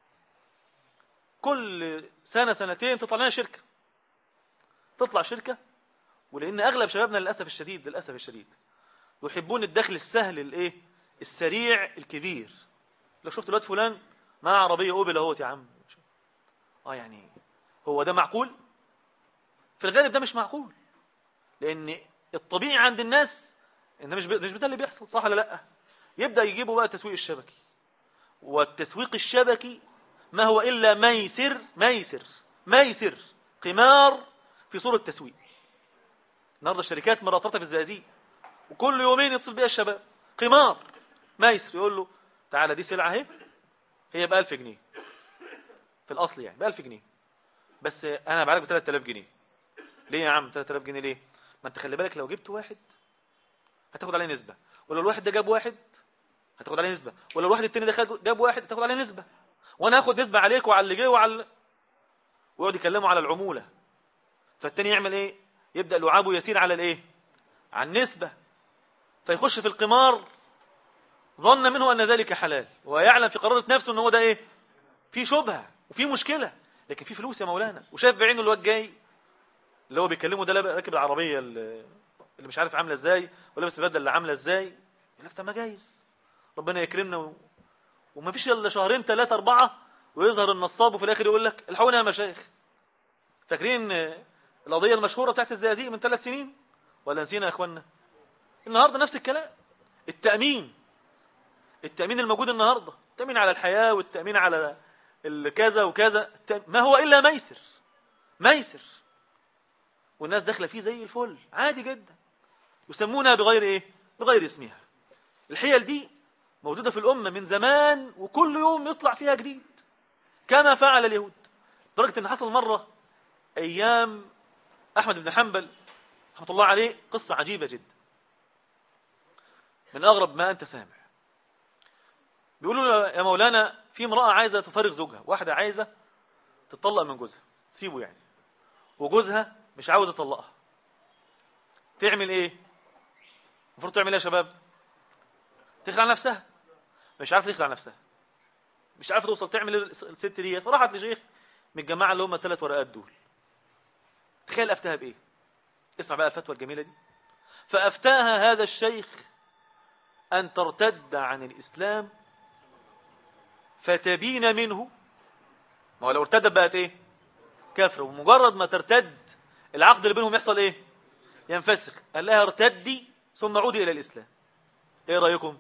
كل سنة سنتين تطلع لنا شركة تطلع شركة ولأن أغلب شبابنا للأسف الشديد للأسف الشديد يحبون الدخل السهل الايه السريع الكبير لو شفت الواد فلان مع عربية أوبل اهوت يا عم اه يعني هو ده معقول في الغالب ده مش معقول لأن الطبيعي عند الناس ان مش مش ده اللي بيحصل صح ولا لا يبدا يجيبوا بقى التسويق الشبكي والتسويق الشبكي ما هو الا ميسر ميسر ميسر قمار في صوره تسويق النهارده الشركات مرططه في الزقازيق وكل يومين يتصل بيها الشباب قمار ميسر يقول له تعالى دي سلعه اهي هي ب 1000 جنيه في الاصل يعني ب 1000 جنيه بس انا هبيعها لك ب 3000 جنيه ليه يا عم 3000 جنيه ليه ما انت خلي بالك لو جبت واحد هتاخد عليه نسبة ولو الواحد ده جاب واحد هتاخد عليه نسبة ولو الواحد التاني ده جاب واحد هتاخد عليه نسبة وانا هاخد نسبة عليك وعلى اللي جه وعلى ويقعد يكلموا على العمولة فالتاني يعمل ايه يبدأ لعابه يسير على الايه على النسبة فيخش في القمار ظن منه أن ذلك حلال ويعلم في قرارة نفسه أنه ده ايه في شبهة وفي مشكلة لكن في فلوس يا مولانا وشاف بعينه الواد جاي اللي هو بيكلمه ده راكب العربية اللي مش عارف عاملة ازاي ولابس البدله اللي عاملة ازاي يقول لك ما جايز ربنا يكرمنا و... وما فيش الا شهرين ثلاثة أربعة ويظهر النصاب وفي الآخر يقول لك الحقونا يا مشايخ فاكرين القضية المشهورة بتاعت الزقازيق من ثلاث سنين ولا نسينا يا اخوانا النهاردة نفس الكلام التأمين التأمين الموجود النهاردة التأمين على الحياة والتأمين على الكذا وكذا ما هو إلا ميسر ميسر والناس داخلة فيه زي الفل عادي جدا يسمونها بغير ايه بغير اسمها الحيل دي موجودة في الأمة من زمان وكل يوم يطلع فيها جديد كما فعل اليهود لدرجة ان حصل مرة ايام احمد بن حنبل رحمة الله عليه قصة عجيبة جدا من اغرب ما انت سامع بيقولوا يا مولانا في امرأة عايزة تفارق زوجها واحدة عايزة تطلق من جوزها سيبه يعني وجوزها مش عاوز يطلقها تعمل ايه المفروض تعمل ايه يا شباب تخلع نفسها مش عارف تخلع نفسها مش عارف توصل تعمل الست دي فراحت لشيخ من الجماعه اللي هم ثلاث ورقات دول تخيل افتاها بايه اسمع بقى الفتوى الجميله دي فافتاها هذا الشيخ ان ترتد عن الاسلام فتبين منه ما هو لو ارتدت بقت ايه كافره ومجرد ما ترتد العقد اللي بينهم يحصل ايه ينفسخ قال لها ارتدي ثم عودي الى الاسلام ايه رايكم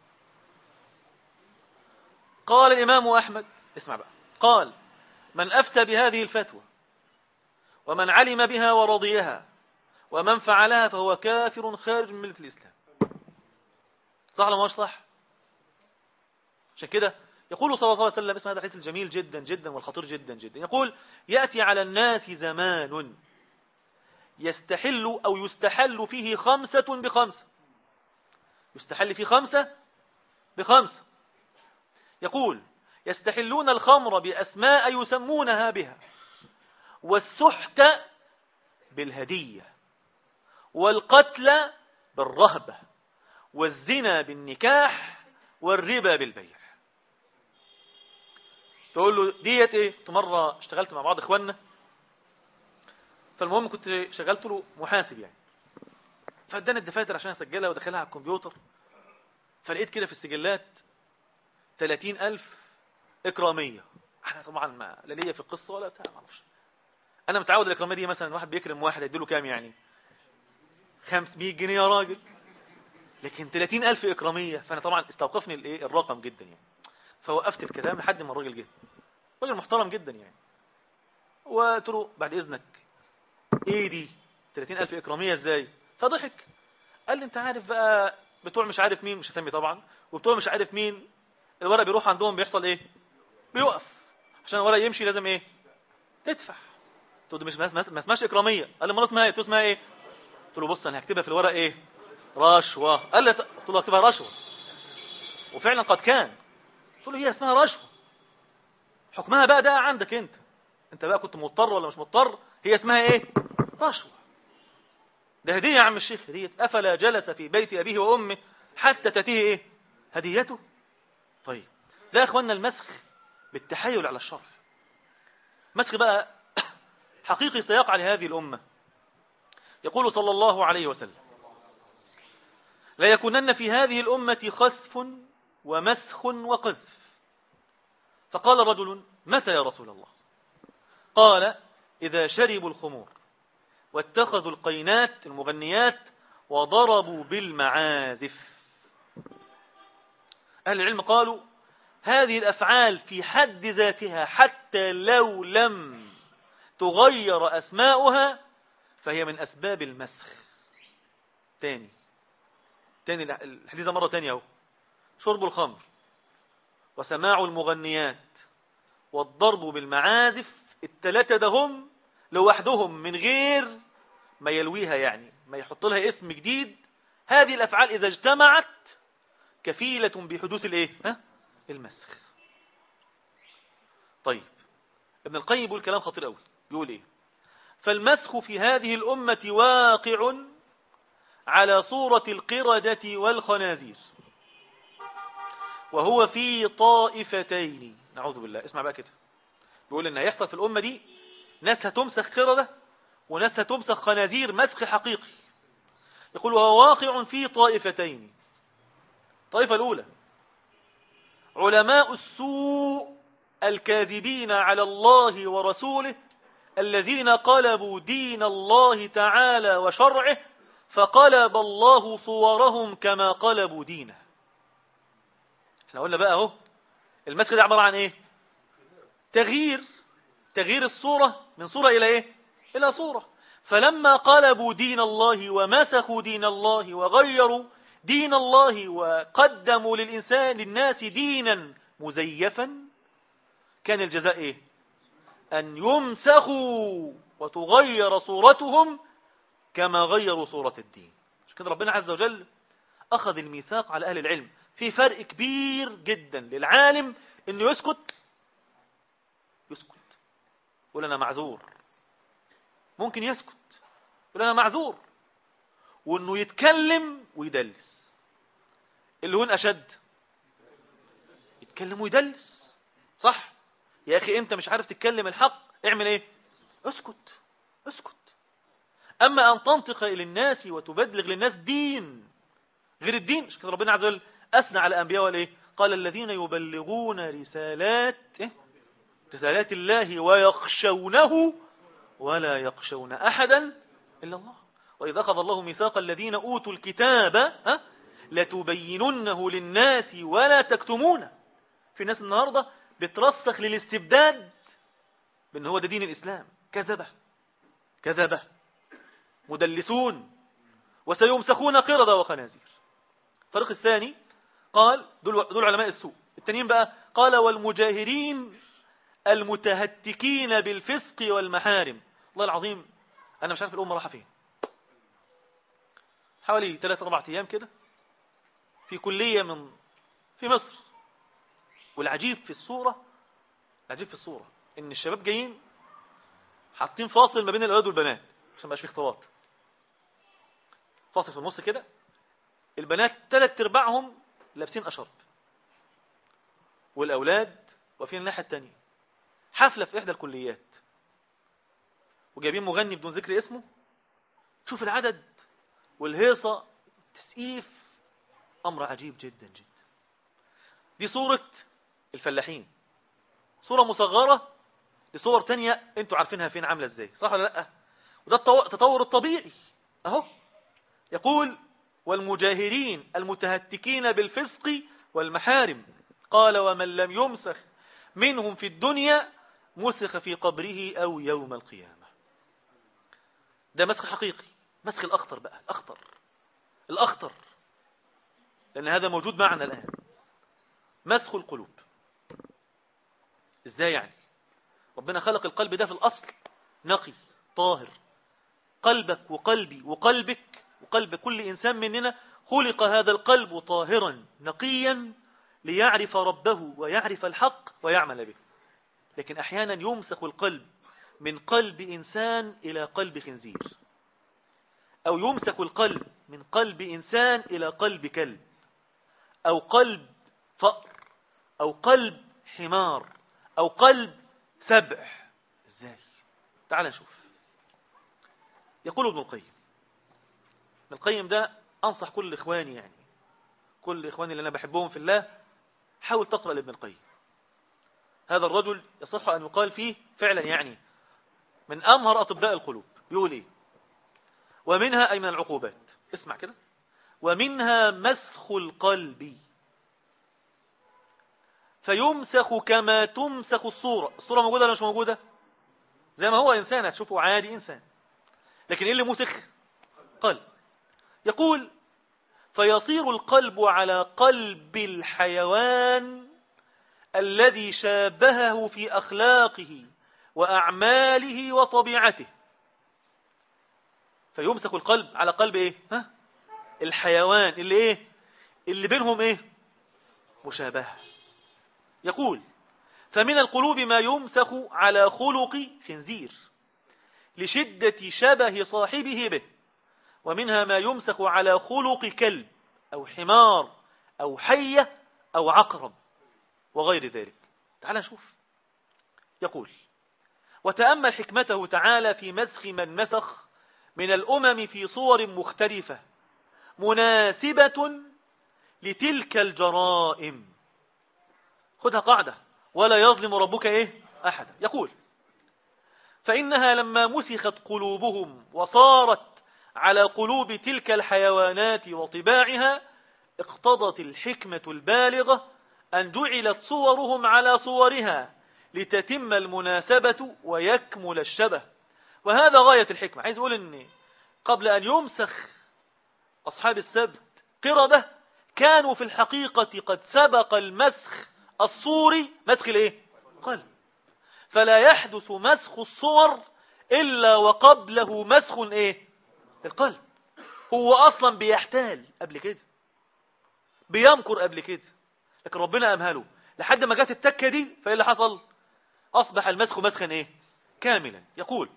قال الامام احمد اسمع بقى قال من افتى بهذه الفتوى ومن علم بها ورضيها ومن فعلها فهو كافر خارج من مله الاسلام صح ولا مش صح عشان كده يقول صلى الله عليه وسلم اسم هذا الحديث الجميل جدا جدا والخطير جدا جدا يقول يأتي على الناس زمان يستحل أو يستحل فيه خمسة بخمسة يستحل فيه خمسة بخمسة يقول يستحلون الخمر بأسماء يسمونها بها والسحت بالهدية والقتل بالرهبة والزنا بالنكاح والربا بالبيع تقول له ديت ايه كنت مرة اشتغلت مع بعض اخواننا فالمهم كنت شغلت له محاسب يعني فاداني الدفاتر عشان اسجلها وادخلها على الكمبيوتر فلقيت كده في السجلات 30000 اكراميه انا طبعا ما لا ليا في القصه ولا بتاع ما اعرفش انا متعود الاكراميه دي مثلا واحد بيكرم واحد يديله كام يعني 500 جنيه يا راجل لكن 30000 اكراميه فانا طبعا استوقفني الايه الرقم جدا يعني فوقفت الكلام لحد ما الراجل جه راجل محترم جدا يعني وقلت له بعد اذنك ايه دي 30000 اكراميه ازاي فضحك قال لي انت عارف بقى بتوع مش عارف مين مش هسمي طبعا وبتوع مش عارف مين الورق بيروح عندهم بيحصل ايه بيوقف عشان الورق يمشي لازم ايه تدفع قلت له مش ما اسمهاش اكراميه قال لي امال اسمها ايه قلت له اسمها ايه قلت له بص انا هكتبها في الورق ايه رشوه قال لي قلت له هكتبها رشوه وفعلا قد كان قلت له هي اسمها رشوه حكمها بقى ده عندك انت انت بقى كنت مضطر ولا مش مضطر هي اسمها ايه رشوه ده هديه يا عم الشيخ هديه افلا جلس في بيت ابيه وامه حتى تاتيه ايه هديته طيب ده يا اخوانا المسخ بالتحايل على الشرع مسخ بقى حقيقي سيقع لهذه الامه يقول صلى الله عليه وسلم لا يكونن في هذه الأمة خسف ومسخ وقذف فقال رجل متى يا رسول الله قال إذا شربوا الخمور واتخذوا القينات المغنيات وضربوا بالمعازف أهل العلم قالوا هذه الأفعال في حد ذاتها حتى لو لم تغير أسماؤها فهي من أسباب المسخ تاني تاني الحديث مرة تانية اهو شرب الخمر وسماع المغنيات والضرب بالمعازف التلاتة ده هم لوحدهم من غير ما يلويها يعني ما يحط لها اسم جديد هذه الأفعال إذا اجتمعت كفيلة بحدوث الايه ها؟ المسخ طيب ابن القيم بيقول كلام خطير قوي بيقول ايه فالمسخ في هذه الأمة واقع على صورة القردة والخنازير وهو في طائفتين نعوذ بالله اسمع بقى كده بيقول ان هيحصل في الأمة دي ناس هتمسخ قردة وناس هتمسخ خنازير مسخ حقيقي يقول وهو واقع في طائفتين الطائفة الأولى علماء السوء الكاذبين على الله ورسوله الذين قلبوا دين الله تعالى وشرعه فقلب الله صورهم كما قلبوا دينه احنا قلنا بقى اهو المسك ده عبارة عن ايه تغيير تغيير الصورة من صورة الى ايه الى صورة فلما قلبوا دين الله ومسكوا دين الله وغيروا دين الله وقدموا للإنسان للناس دينا مزيفا كان الجزاء ايه أن يمسخوا وتغير صورتهم كما غيروا صورة الدين مش كده ربنا عز وجل أخذ الميثاق على أهل العلم في فرق كبير جدا للعالم أنه يسكت يسكت يقول أنا معذور ممكن يسكت يقول أنا معذور وأنه يتكلم ويدلس اللي هون أشد يتكلم ويدلس صح يا أخي أنت مش عارف تتكلم الحق اعمل ايه اسكت اسكت أما أن تنطق إلى الناس وتبلغ للناس دين غير الدين مش كده ربنا عز وجل أثنى على الأنبياء ولا قال الذين يبلغون رسالات إيه؟ رسالات الله ويخشونه ولا يخشون أحدا إلا الله وإذا أخذ الله ميثاق الذين أوتوا الكتاب ها لتبيننه للناس ولا تكتمونه في ناس النهاردة بترسخ للاستبداد بأن هو ده دين الإسلام كذبه كذبه مدلسون وسيمسخون قردة وخنازير الفريق الثاني قال دول, دول علماء السوء التانيين بقى قال والمجاهرين المتهتكين بالفسق والمحارم الله العظيم أنا مش عارف الأمة راحة فين حوالي ثلاثة أربعة أيام كده في كلية من في مصر والعجيب في الصورة العجيب في الصورة إن الشباب جايين حاطين فاصل ما بين الأولاد والبنات عشان ما في اختلاط فاصل في النص كده البنات ثلاث ارباعهم لابسين اشرب والاولاد واقفين الناحيه الثانيه حفله في احدى الكليات وجايبين مغني بدون ذكر اسمه شوف العدد والهيصه تسقيف امر عجيب جدا جدا دي صوره الفلاحين صوره مصغره لصور تانية انتوا عارفينها فين عامله ازاي صح ولا لا وده التطور الطبيعي اهو يقول والمجاهرين المتهتكين بالفسق والمحارم قال ومن لم يمسخ منهم في الدنيا مسخ في قبره أو يوم القيامة ده مسخ حقيقي مسخ الأخطر بقى الأخطر الأخطر لأن هذا موجود معنا الآن مسخ القلوب إزاي يعني ربنا خلق القلب ده في الأصل نقي طاهر قلبك وقلبي وقلبك وقلب كل إنسان مننا خلق هذا القلب طاهرا نقيا ليعرف ربه ويعرف الحق ويعمل به لكن أحيانا يمسخ القلب من قلب إنسان إلى قلب خنزير أو يمسك القلب من قلب إنسان إلى قلب كلب أو قلب فأر أو قلب حمار أو قلب سبع إزاي تعال نشوف يقول ابن القيم ابن القيم ده أنصح كل إخواني يعني كل إخواني اللي أنا بحبهم في الله حاول تقرأ لابن القيم هذا الرجل يصح أن يقال فيه فعلا يعني من أمهر أطباء القلوب يقول إيه ومنها أي من العقوبات اسمع كده ومنها مسخ القلب فيمسخ كما تمسخ الصورة الصورة موجودة ولا مش موجودة زي ما هو إنسان هتشوفه عادي إنسان لكن إيه اللي مسخ قلب يقول فيصير القلب على قلب الحيوان الذي شابهه في أخلاقه وأعماله وطبيعته فيمسك القلب على قلب إيه ها؟ الحيوان اللي إيه اللي بينهم إيه مشابهة يقول فمن القلوب ما يمسخ على خلق خنزير لشدة شبه صاحبه به ومنها ما يمسك على خلق كلب أو حمار أو حية أو عقرب وغير ذلك تعال نشوف يقول وتأمل حكمته تعالى في مسخ من مسخ من الأمم في صور مختلفة مناسبة لتلك الجرائم خذها قاعدة ولا يظلم ربك إيه أحد يقول فإنها لما مسخت قلوبهم وصارت على قلوب تلك الحيوانات وطباعها اقتضت الحكمة البالغة أن جعلت صورهم على صورها لتتم المناسبة ويكمل الشبه وهذا غاية الحكمة عايز أقول أن قبل أن يمسخ أصحاب السبت قردة كانوا في الحقيقة قد سبق المسخ الصوري مسخ الايه قلب فلا يحدث مسخ الصور إلا وقبله مسخ ايه القلب هو أصلا بيحتال قبل كده بيمكر قبل كده لكن ربنا أمهله لحد ما جت التكة دي فإيه اللي حصل أصبح المسخ مسخا إيه كاملا يقول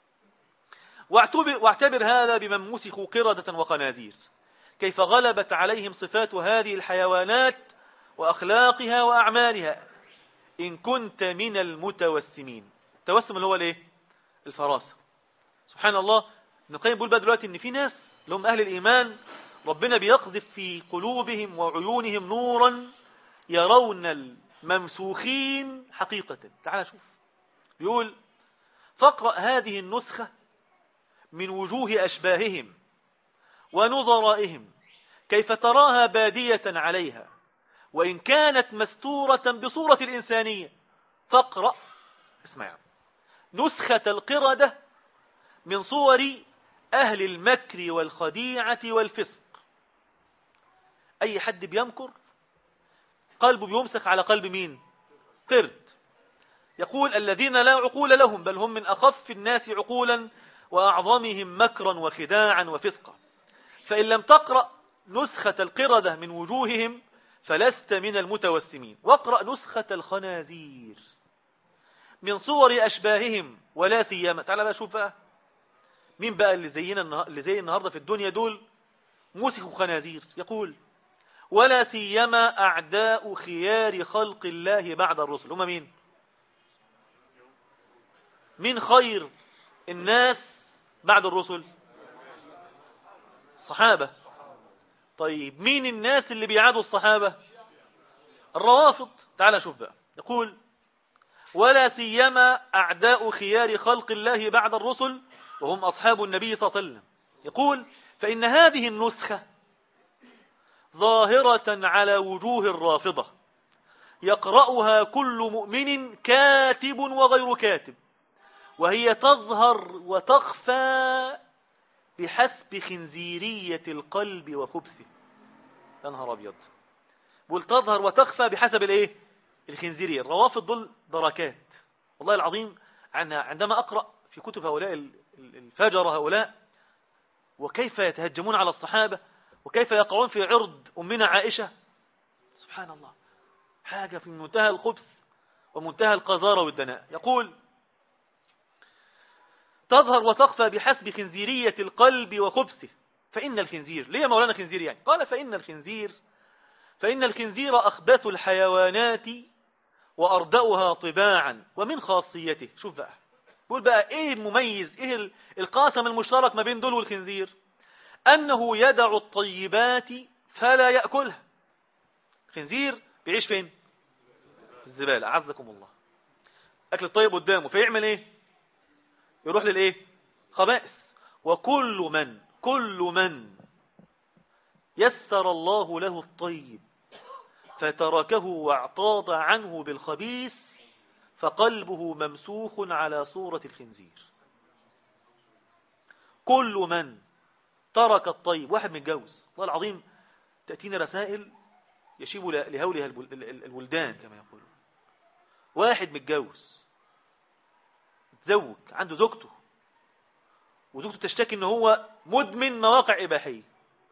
واعتبر, واعتبر هذا بمن مسخوا قردة وقنادير كيف غلبت عليهم صفات هذه الحيوانات وأخلاقها وأعمالها إن كنت من المتوسمين التوسم اللي هو الايه الفراسة سبحان الله ابن القيم بيقول بقى دلوقتي ان في ناس اللي هم اهل الايمان ربنا بيقذف في قلوبهم وعيونهم نورا يرون الممسوخين حقيقة تعال شوف بيقول فاقرأ هذه النسخة من وجوه أشباههم ونظرائهم كيف تراها بادية عليها وإن كانت مستورة بصورة الإنسانية فاقرأ اسمع نسخة القردة من صور أهل المكر والخديعة والفسق أي حد بيمكر قلبه بيمسك على قلب مين قرد يقول الذين لا عقول لهم بل هم من أخف الناس عقولا وأعظمهم مكرا وخداعا وفسقا فإن لم تقرأ نسخة القردة من وجوههم فلست من المتوسمين واقرأ نسخة الخنازير من صور أشباههم ولا سيما تعال بقى شوف بقى مين بقى اللي زينا اللي زي النهاردة في الدنيا دول مسكوا خنازير يقول ولا سيما أعداء خيار خلق الله بعد الرسل هم مين من خير الناس بعد الرسل صحابة طيب مين الناس اللي بيعادوا الصحابة الروافض تعال شوف بقى يقول ولا سيما أعداء خيار خلق الله بعد الرسل وهم أصحاب النبي صلى الله عليه وسلم يقول فإن هذه النسخة ظاهرة على وجوه الرافضة يقرأها كل مؤمن كاتب وغير كاتب وهي تظهر وتخفى بحسب خنزيرية القلب وخبثه يا نهار أبيض بقول تظهر وتخفى بحسب الايه الخنزيرية الروافض دول دركات والله العظيم عندما أقرأ في كتب هؤلاء الفجر هؤلاء وكيف يتهجمون على الصحابة وكيف يقعون في عرض أمنا عائشة سبحان الله حاجة في منتهى الخبث ومنتهى القذارة والدناء يقول تظهر وتخفى بحسب خنزيرية القلب وخبثه فإن الخنزير ليه مولانا خنزير يعني قال فإن الخنزير فإن الخنزير أخبث الحيوانات وأردأها طباعا ومن خاصيته شوف بقى بقول بقى إيه المميز إيه القاسم المشترك ما بين دول والخنزير أنه يدع الطيبات فلا يأكلها خنزير بيعيش فين الزبالة أعزكم الله أكل الطيب قدامه فيعمل إيه يروح للإيه خبائث وكل من كل من يسر الله له الطيب فتركه واعتاض عنه بالخبيث فقلبه ممسوخ على صورة الخنزير كل من ترك الطيب واحد متجوز والله العظيم تأتينا رسائل يشيب لهولها الولدان كما يقولون واحد متجوز تزوج عنده زوجته وزوجته تشتكي ان هو مدمن مواقع اباحيه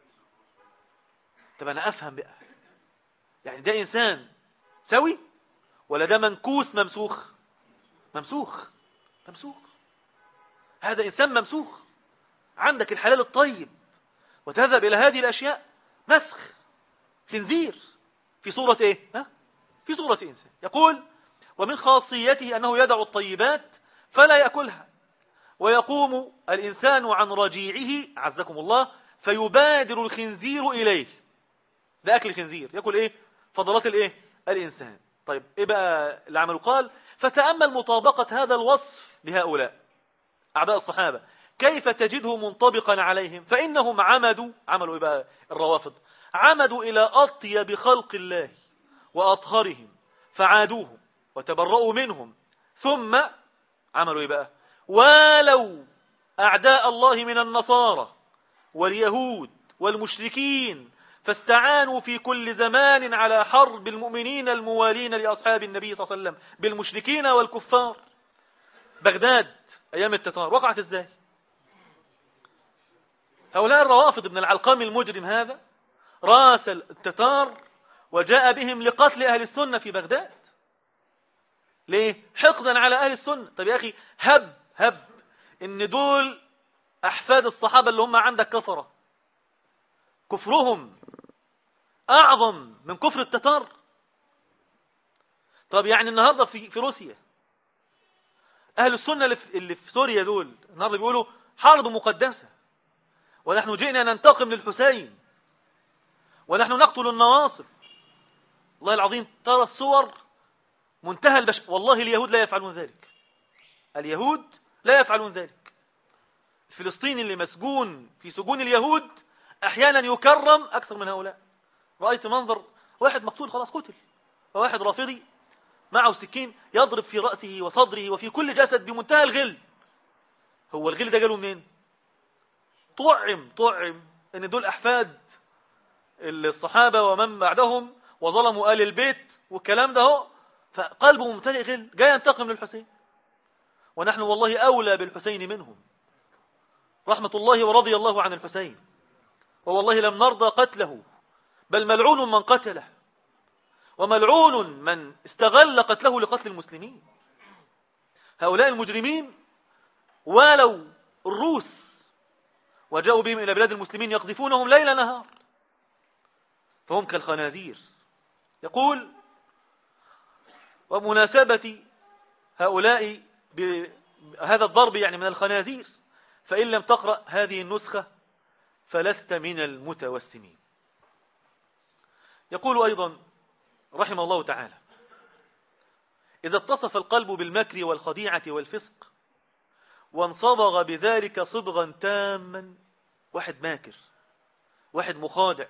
طب انا افهم بقى يعني ده انسان سوي ولا ده منكوس ممسوخ ممسوخ ممسوخ هذا إنسان ممسوخ عندك الحلال الطيب وتذهب إلى هذه الأشياء مسخ خنزير في صورة إيه ها؟ في صورة إنسان يقول ومن خاصيته أنه يدع الطيبات فلا يأكلها ويقوم الإنسان عن رجيعه عزكم الله فيبادر الخنزير إليه ده أكل الخنزير يأكل إيه فضلات الإيه الإنسان طيب إيه بقى اللي عمله قال فتأمل مطابقة هذا الوصف بهؤلاء أعداء الصحابة كيف تجده منطبقا عليهم فإنهم عمدوا عملوا إيه بقى الروافض عمدوا إلى أطيب خلق الله وأطهرهم فعادوهم وتبرؤوا منهم ثم عملوا إيه بقى والوا أعداء الله من النصارى واليهود والمشركين فاستعانوا في كل زمان على حرب المؤمنين الموالين لأصحاب النبي صلى الله عليه وسلم بالمشركين والكفار بغداد أيام التتار وقعت ازاي هؤلاء الروافض ابن العلقام المجرم هذا راسل التتار وجاء بهم لقتل أهل السنة في بغداد ليه حقدا على أهل السنة طب يا أخي هب هب إن دول أحفاد الصحابة اللي هم عندك كفرة كفرهم أعظم من كفر التتار طب يعني النهاردة في, في روسيا أهل السنة اللي في, اللي في سوريا دول النهاردة بيقولوا حرب مقدسة ونحن جئنا ننتقم للحسين ونحن نقتل النواصب والله العظيم ترى الصور منتهى البش والله اليهود لا يفعلون ذلك اليهود لا يفعلون ذلك الفلسطيني اللي مسجون في سجون اليهود احيانا يكرم اكثر من هؤلاء رأيت منظر واحد مقتول خلاص قتل وواحد رافضي معه سكين يضرب في رأسه وصدره وفي كل جسد بمنتهى الغل هو الغل ده جاله منين طعم طعم ان دول احفاد الصحابة ومن بعدهم وظلموا آل البيت والكلام ده هو فقلبه ممتلئ غل جاي ينتقم للحسين ونحن والله أولى بالحسين منهم رحمة الله ورضي الله عن الحسين ووالله لم نرضى قتله بل ملعون من قتله وملعون من استغل قتله لقتل المسلمين هؤلاء المجرمين والوا الروس وجاءوا بهم إلى بلاد المسلمين يقذفونهم ليل نهار فهم كالخنازير يقول ومناسبة هؤلاء بهذا الضرب يعني من الخنازير فإن لم تقرأ هذه النسخة فلست من المتوسمين يقول أيضا رحمه الله تعالى إذا اتصف القلب بالمكر والخديعة والفسق وانصبغ بذلك صبغا تاما واحد ماكر واحد مخادع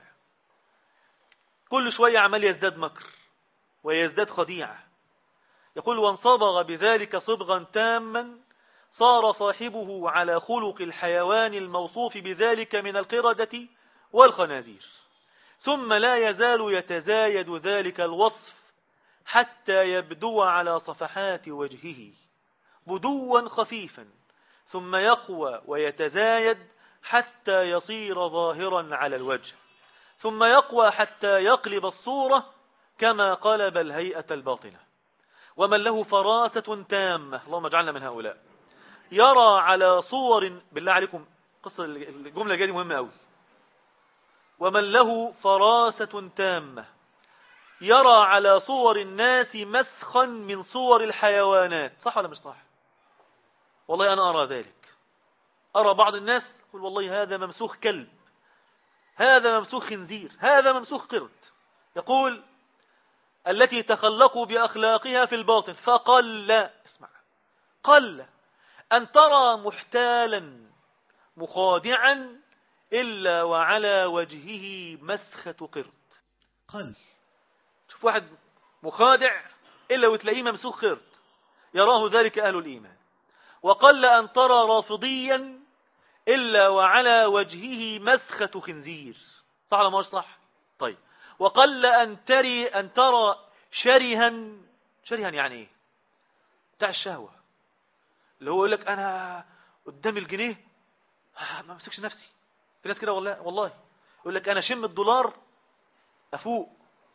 كل شوية عمال يزداد مكر ويزداد خديعة يقول وانصبغ بذلك صبغا تاما صار صاحبه على خلق الحيوان الموصوف بذلك من القردة والخنازير ثم لا يزال يتزايد ذلك الوصف حتى يبدو على صفحات وجهه بدوا خفيفا ثم يقوى ويتزايد حتى يصير ظاهرا على الوجه ثم يقوى حتى يقلب الصورة كما قلب الهيئة الباطنة ومن له فراسة تامة اللهم اجعلنا من هؤلاء يرى على صور بالله عليكم قصة الجملة دي مهمة أوي ومن له فراسة تامة يرى على صور الناس مسخا من صور الحيوانات صح ولا مش صح والله أنا أرى ذلك أرى بعض الناس يقول والله هذا ممسوخ كلب هذا ممسوخ خنزير هذا ممسوخ قرد يقول التي تخلقوا بأخلاقها في الباطن فقل اسمع قل أن ترى محتالا مخادعا إلا وعلى وجهه مسخة قرد قل شوف واحد مخادع إلا وتلاقيه ممسوخ قرد يراه ذلك أهل الإيمان وقل أن ترى رافضيا إلا وعلى وجهه مسخة خنزير صح ولا مش صح طيب وقل أن تري أن ترى شرها شرها يعني ايه بتاع الشهوة اللي هو يقول لك أنا قدام الجنيه ما امسكش نفسي في ناس كده والله والله يقول لك أنا شم الدولار أفوق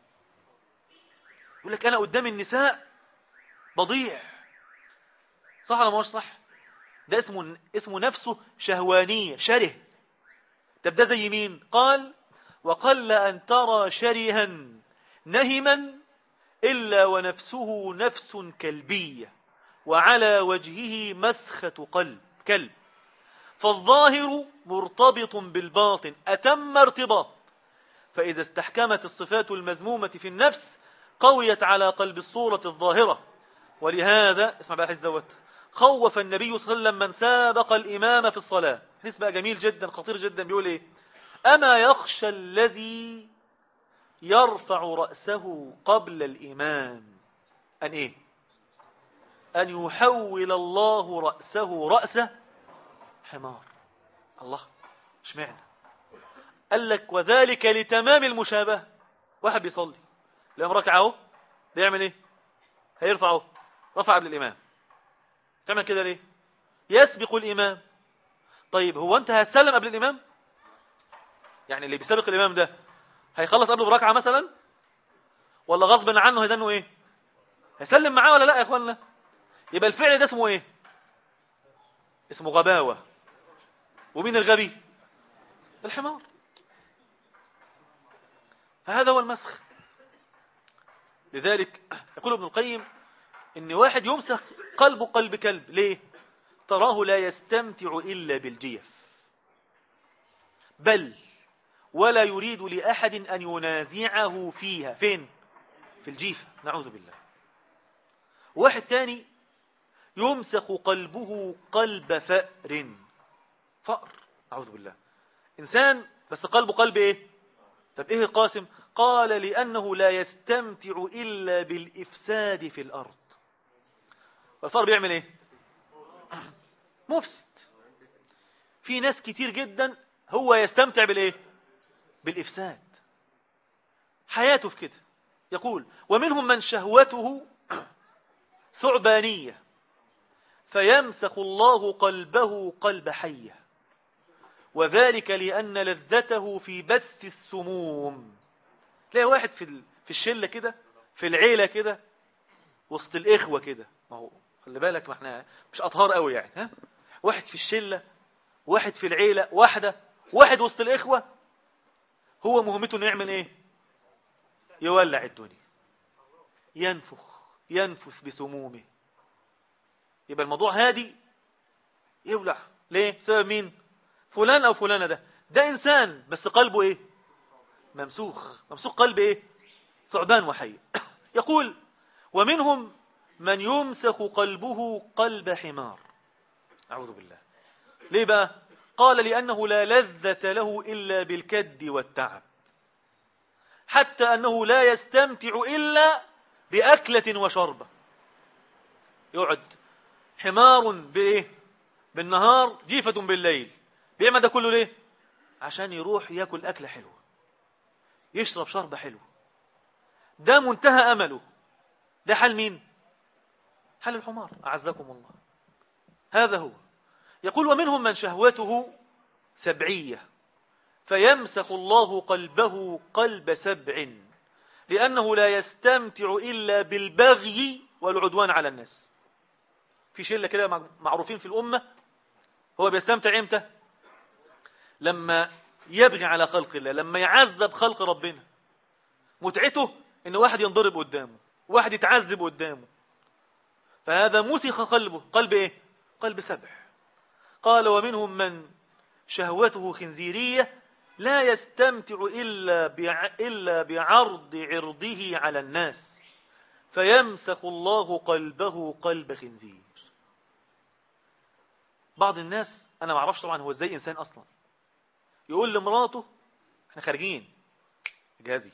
يقول لك أنا قدام النساء بضيع صح ولا مش صح ده اسمه اسمه نفسه شهوانية شره طب ده زي مين قال وقل أن ترى شرها نهما إلا ونفسه نفس كلبية وعلى وجهه مسخة قلب كلب فالظاهر مرتبط بالباطن أتم ارتباط فإذا استحكمت الصفات المذمومة في النفس قويت على قلب الصورة الظاهرة ولهذا اسمع بقى حديث دوت خوف النبي صلى الله عليه وسلم من سابق الإمام في الصلاة حديث بقى جميل جدا خطير جدا بيقول ايه أما يخشى الذي يرفع رأسه قبل الإمام أن إيه أن يحول الله رأسه رأسه حمار الله اشمعنى قال لك وذلك لتمام المشابهة واحد بيصلي لما ركعه بيعمل ايه هيرفعه رفع قبل الإمام تعمل كده ليه يسبق الإمام طيب هو أنت هتسلم قبل الإمام يعني اللي بيسبق الإمام ده هيخلص قبله بركعة مثلا ولا غصبا عنه هيدنه ايه هيسلم معاه ولا لا يا اخوانا يبقى الفعل ده اسمه ايه اسمه غباوة ومين الغبي الحمار فهذا هو المسخ لذلك يقول ابن القيم ان واحد يمسخ قلبه قلب كلب ليه تراه لا يستمتع إلا بالجيف بل ولا يريد لأحد أن ينازعه فيها فين في الجيفة نعوذ بالله واحد تاني يمسخ قلبه قلب فأر فأر أعوذ بالله إنسان بس قلبه قلب إيه طب إيه القاسم قال لأنه لا يستمتع إلا بالإفساد في الأرض والفأر بيعمل إيه مفسد في ناس كتير جدا هو يستمتع بالإيه بالإفساد حياته في كده يقول ومنهم من شهوته ثعبانية فيمسخ الله قلبه قلب حية وذلك لأن لذته في بث السموم تلاقي واحد في في الشلة كده في العيلة كده وسط الإخوة كده ما هو خلي بالك ما احنا مش أطهار قوي يعني ها واحد في الشلة واحد في العيلة واحدة واحد وسط الإخوة هو مهمته انه يعمل ايه يولع الدنيا ينفخ ينفث بسمومه يبقى الموضوع هادي يولع ليه سبب مين فلان او فلانة ده ده انسان بس قلبه ايه ممسوخ ممسوخ قلب ايه ثعبان وحي يقول ومنهم من يمسخ قلبه قلب حمار اعوذ بالله ليه بقى قال لأنه لا لذة له إلا بالكد والتعب حتى أنه لا يستمتع إلا بأكلة وشربة يقعد حمار بإيه بالنهار جيفة بالليل بيعمل ده كله ليه عشان يروح ياكل أكلة حلوة يشرب شربة حلوة ده منتهى أمله ده حال مين حال الحمار أعزكم الله هذا هو يقول ومنهم من شهوته سبعية فيمسخ الله قلبه قلب سبع لأنه لا يستمتع إلا بالبغي والعدوان على الناس في شلة كده معروفين في الأمة هو بيستمتع امتى لما يبغي على خلق الله لما يعذب خلق ربنا متعته ان واحد ينضرب قدامه واحد يتعذب قدامه فهذا مسخ قلبه قلب ايه قلب سبع قال ومنهم من شهوته خنزيرية لا يستمتع إلا, بع... إلا بعرض عرضه على الناس فيمسخ الله قلبه قلب خنزير بعض الناس أنا ما اعرفش طبعا هو ازاي إنسان أصلا يقول لمراته احنا خارجين جازي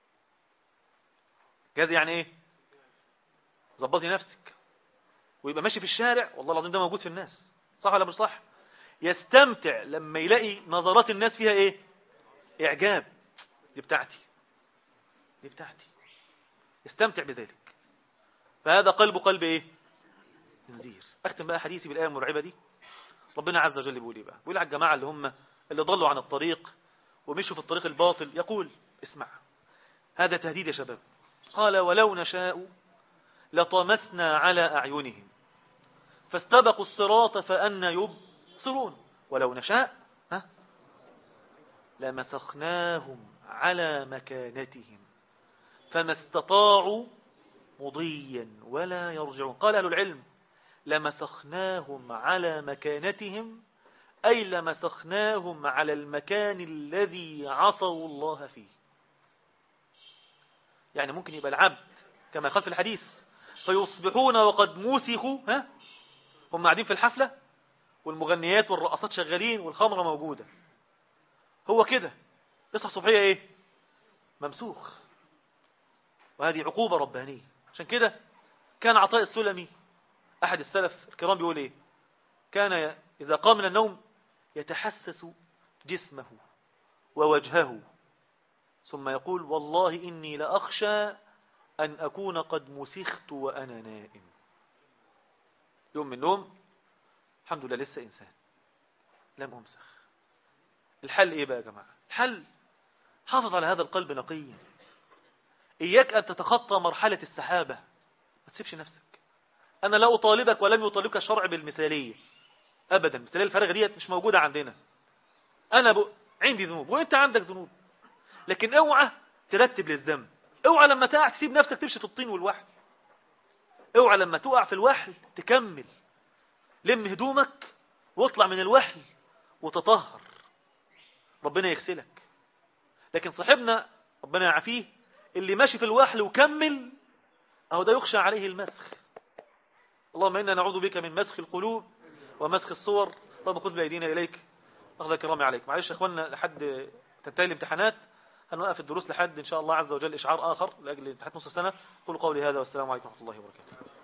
جازي يعني ايه ظبطي نفسك ويبقى ماشي في الشارع والله العظيم ده موجود في الناس صح ولا مش صح يستمتع لما يلاقي نظرات الناس فيها ايه اعجاب دي بتاعتي دي بتاعتي يستمتع بذلك فهذا قلب قلب ايه خنزير اختم بقى حديثي بالايه المرعبه دي ربنا عز وجل بيقول ايه بقى بيقول على الجماعه اللي هم اللي ضلوا عن الطريق ومشوا في الطريق الباطل يقول اسمع هذا تهديد يا شباب قال ولو نشاء لطمسنا على اعينهم فاستبقوا الصراط فأن يبصرون ولو نشاء ها لمسخناهم على مكانتهم فما استطاعوا مضيا ولا يرجعون قال أهل العلم لمسخناهم على مكانتهم أي لمسخناهم على المكان الذي عصوا الله فيه يعني ممكن يبقى العبد كما قال في الحديث فيصبحون وقد موسخوا ها هم قاعدين في الحفلة والمغنيات والرقصات شغالين والخمرة موجودة هو كده يصحى صبحية ايه ممسوخ وهذه عقوبة ربانية عشان كده كان عطاء السلمي أحد السلف الكرام بيقول ايه كان إذا قام من النوم يتحسس جسمه ووجهه ثم يقول والله إني لأخشى أن أكون قد مسخت وأنا نائم يوم من النوم الحمد لله لسه إنسان لم أمسخ الحل إيه بقى يا جماعة الحل حافظ على هذا القلب نقيا إياك أن تتخطى مرحلة السحابة ما تسيبش نفسك أنا لا أطالبك ولم يطالبك الشرع بالمثالية أبدا المثالية الفارغة ديت مش موجودة عندنا أنا ب... عندي ذنوب وأنت عندك ذنوب لكن اوعى ترتب للذنب اوعى لما تقع تسيب نفسك تمشي في الطين والوحل اوعى لما تقع في الوحل تكمل لم هدومك واطلع من الوحل وتطهر ربنا يغسلك لكن صاحبنا ربنا يعافيه اللي ماشي في الوحل وكمل اهو ده يخشى عليه المسخ اللهم إنا نعوذ بك من مسخ القلوب ومسخ الصور اللهم خذ بأيدينا إليك أخذ كرامي عليك معلش يا أخوانا لحد تنتهي الامتحانات هنوقف الدروس لحد إن شاء الله عز وجل إشعار آخر لأجل امتحانات نصف السنة قولوا قولي هذا والسلام عليكم ورحمة الله وبركاته